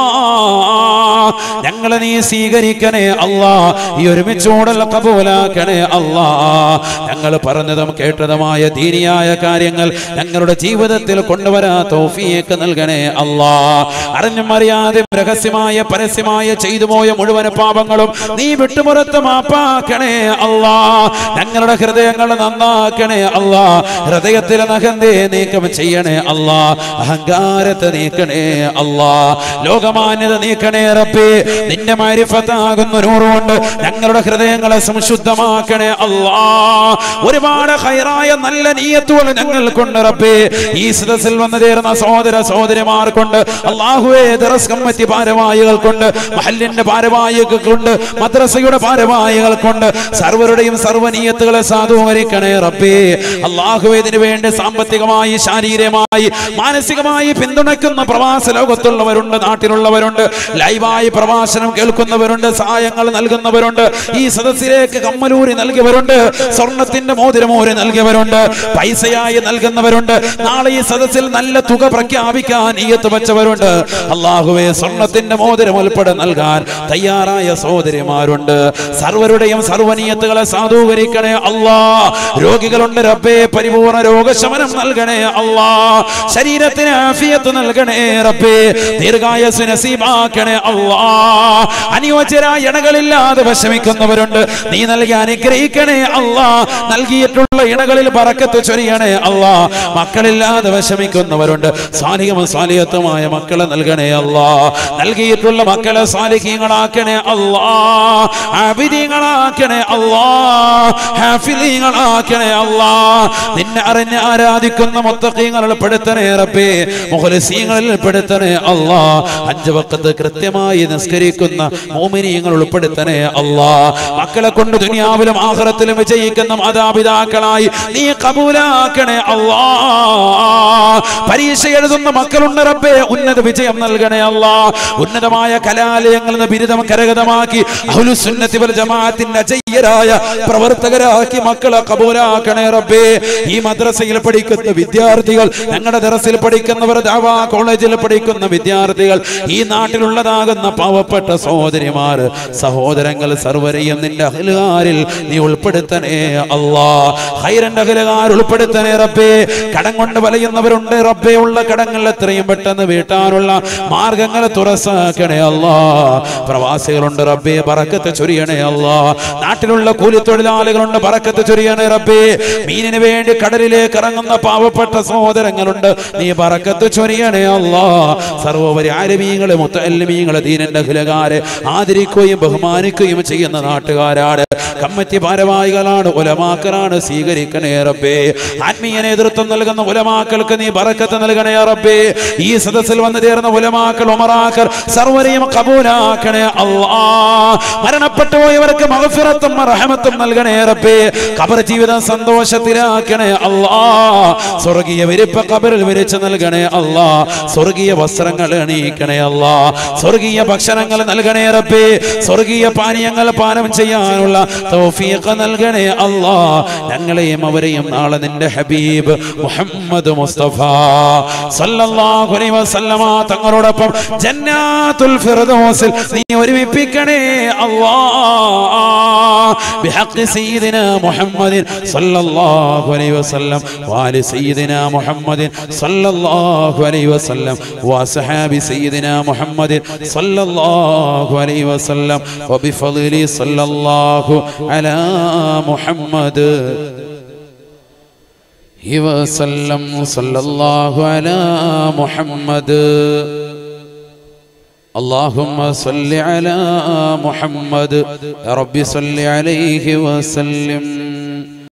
الله ഞങ്ങളെ നീ സ്വീകരിക്കണേ അല്ലാ ഈ ഒരുമിച്ചൂടൽ കബൂലാക്കണേ അല്ലാ ഞങ്ങൾ പറഞ്ഞതും കേട്ടതുമായ ദീനിയായ കാര്യങ്ങൾ ഞങ്ങളുടെ ജീവിതത്തിൽ കൊണ്ടുവരാ തൗഫീക്ക് നൽകണേ അല്ലാ അറിഞ്ഞും അറിയാതെ രഹസ്യമായ പരസ്യമായ ചെയ്തു പോയ മുഴുവൻ പാപങ്ങളും നീ വിട്ടുപുറത്ത് മാപ്പാക്കണേ അല്ലാ ഞങ്ങളുടെ ഹൃദയങ്ങൾ നന്നാക്കണേ അല്ലാ ഹൃദയത്തിലെ നഖന്തേ നീക്കം ചെയ്യണേ അല്ലാ അഹങ്കാരത്തെ നീക്കണേ അല്ലാ ലോകമാന്യത നീക്കണേ റബ്ബേ നിന്റെ മാരിഫത്താകുന്ന നൂറുകൊണ്ട് ഞങ്ങളുടെ ഹൃദയങ്ങളെ സംശുദ്ധമാക്കണേ അല്ലാ ഒരുപാട് ഹൈറായ നല്ല നീയത്തുകൾ ഞങ്ങൾക്കുണ്ട് റബ്ബേ ഈ സദസ്സിൽ വന്നു ചേർന്ന സഹോദര സഹോദരിമാർ കൊണ്ട് അള്ളാഹുവേ ദറസ് കമ്മിറ്റി ഭാരവാഹികൾ കൊണ്ട് മഹല്ലിന്റെ ഭാരവാഹികൾ കൊണ്ട് മദ്രസയുടെ ഭാരവാഹികൾ കൊണ്ട് സർവരുടെയും സർവനീയത്തുകളെ സാധൂകരിക്കണേ റബ്ബേ അള്ളാഹുവേ ഇതിനു വേണ്ടി സാമ്പത്തികമായി ശാരീരികമായി മാനസികമായി പിന്തുണയ്ക്കുന്ന പ്രവാസ ലോകത്തുള്ളവരുണ്ട് നാട്ടിലുള്ളവരുണ്ട് ലൈവായി പ്രവാസനം കേൾക്കുന്നവരുണ്ട് സഹായങ്ങൾ നൽകുന്നവരുണ്ട് ഈ സദസ്സിലേക്ക് കമ്മലൂരി നൽകിയവരുണ്ട് സ്വർണത്തിന്റെ മോതിരമോര് നൽകിയവരുണ്ട് പൈസയായി നൽകുന്നവരുണ്ട് നാളെ ഈ സദസ്സിൽ നല്ല തുക പ്രഖ്യാപിക്കാൻ ഈയത്ത് വെച്ചവരുണ്ട് അള്ളാഹുവെ സ്വർണത്തിന്റെ മോതിരം ഉൾപ്പെടെ നൽകാൻ തയ്യാറായ സഹോദരിമാരുണ്ട് സർവരുടെയും സർവനീയത്തുകളെ സാധൂകരിക്കണേ അല്ലാ രോഗികളുണ്ട് റബ്ബേ പരിപൂർണ രോഗശമനം നൽകണേ അല്ലാ ശരീരത്തിന് ആഫിയത്ത് നൽകണേ റബ്ബേ ദീർഘായസ് നസീബാക്കണേ അല്ലാ അനുയോജ്യരായ ഇണകളില്ലാതെ വിഷമിക്കുന്നവരുണ്ട് നീ നൽകി അനുഗ്രഹിക്കണേ അല്ലാ നൽകിയിട്ടുള്ള ഇണകളിൽ പറക്കത്ത് ചൊരിയണേ അല്ലാ മക്കളില്ലാതെ വിഷമിക്കുന്നവരുണ്ട് സാലികവും സാലിയത്വമായ മക്കളെ നൽകണേ അല്ലാ നൽകിയിട്ടുള്ള മക്കളെ സാലിഹ്യങ്ങളാക്കണേ അല്ലാ ആബിദീങ്ങളാക്കണേ അല്ലാ ഹാഫിലീങ്ങളാക്കണേ അല്ലാ നിന്നെ അറിഞ്ഞ് ആരാധിക്കുന്ന മുത്തഖീങ്ങളിൽ പെടുത്തണേ റബ്ബേ മുഖലസീങ്ങളിൽ പെടുത്തണേ അല്ലാ അഞ്ച് വക്കത്ത് കൃത്യമായി നിസ്കരിക്കുന്ന മോമിനിയങ്ങൾ ഉൾപ്പെടുത്തണേ അല്ലാ മക്കളെ കൊണ്ട് ദുനിയാവിലും ആഹ്റത്തിലും വിജയിക്കുന്ന മാതാപിതാക്കളായി നീ കബൂലാക്കണേ അല്ലാ പരീക്ഷ എഴുതുന്ന മക്കളുണ്ട് റബ്ബേ ഉന്നത വിജയം നൽകണേ അല്ലാ ഉന്നതമായ കലാലയങ്ങളിൽ നിന്ന് ബിരുദം കരഗതമാക്കി അഹ്ലുസുന്നത്തി വൽ ജമാഅത്തിന്റെ അജയ്യരായ പ്രവർത്തകരാക്കി മക്കളെ കബൂലാക്കണേ റബ്ബേ ഈ മദ്രസയിൽ പഠിക്കുന്ന വിദ്യാർത്ഥികൾ ഞങ്ങളുടെ ദറസിൽ പഠിക്കുന്നവർ ദാവാ കോളേജിൽ പഠിക്കുന്ന വിദ്യാർത്ഥികൾ ഈ നാട്ടിലുള്ളതാകുന്ന പാവപ്പെട്ട സഹോദരിമാർ സഹോദരങ്ങൾ സർവരെയും നിന്റെ അഹലുകാരിൽ നീ ഉൾപ്പെടുത്തണേ അല്ലാ ഹൈരന്റെ അഹലുകാർ ഉൾപ്പെടുത്തണേ റബ്ബേ കടം കൊണ്ട് വലയുന്നവരുണ്ട് കടങ്ങളുണ്ട് റബ്ബെ ഉള്ള കടങ്ങൾ എത്രയും പെട്ടെന്ന് വീട്ടാനുള്ള മാർഗങ്ങൾ തുറസാക്കണേ അല്ലാ പ്രവാസികളുണ്ട് റബ്ബെ പറക്കത്ത് ചൊരിയണേ അല്ലാ നാട്ടിലുള്ള കൂലിത്തൊഴിലാളികളുണ്ട് പറക്കത്ത് ചൊരിയണേ റബ്ബേ മീനിന് വേണ്ടി കടലിലേക്ക് ഇറങ്ങുന്ന പാവപ്പെട്ട സഹോദരങ്ങളുണ്ട് നീ പറക്കത്ത് ചൊരിയണേ അല്ലാ സർവോപരി ആരമീങ്ങള് മുത്തല്മീങ്ങള് ദീനന്റെ ഹിലകാരെ ആദരിക്കുകയും ബഹുമാനിക്കുകയും ചെയ്യുന്ന നാട്ടുകാരാണ് കമ്മിറ്റി ഭാരവാഹികളാണ് ഉലമാക്കലാണ് സ്വീകരിക്കണേ റബ്ബേ ആത്മീയ നേതൃത്വം നൽകുന്ന ഉലമാക്കൾക്ക് നീ ബറക്കത്ത് നൽകണേ റബ്ബേ ഈ സദസ്സിൽ വന്നു ചേർന്ന ഉലമാക്കൾ ഉമറാക്കൽ സർവരെയും കബൂലാക്കണേ അല്ലാ മരണപ്പെട്ടു പോയവർക്ക് മഹഫിറത്തും റഹമത്തും നൽകണേ റബ്ബേ ഖബർ ജീവിതം സന്തോഷത്തിലാക്കണേ അല്ലാ സ്വർഗീയ വിരിപ്പ് ഖബറിൽ വിരിച്ചു നൽകണേ അല്ലാ സ്വർഗീയ വസ്ത്രങ്ങൾ അണിയിക്കണേ അല്ലാ സ്വർഗീയ ഭക്ഷണങ്ങൾ നൽകണേ റബ്ബേ സ്വർഗീയ പാനീയങ്ങൾ പാനം ചെയ്യാനുള്ള തൗഫീഖ് നൽകണേ അല്ലാ ഞങ്ങളെയും അവരെയും നാളെ നിന്റെ ഹബീബ് മുഹമ്മദ് മുസ്തഫ സല്ലല്ലാഹു അലൈഹി വസല്ലമ തങ്ങളോടൊപ്പം ജന്നാത്തുൽ ഫിർദൗസിൽ നീ ഒരുമിപ്പിക്കണേ അല്ലാ بحق سيدنا محمد صلى الله عليه وسلم وآل سيدنا محمد صلى الله عليه وسلم وصحاب سيدنا محمد صلى الله عليه وسلم وبفضل صلى الله على محمد وسلم صلى الله على محمد اللهم صل على محمد يا رب صل عليه وسلم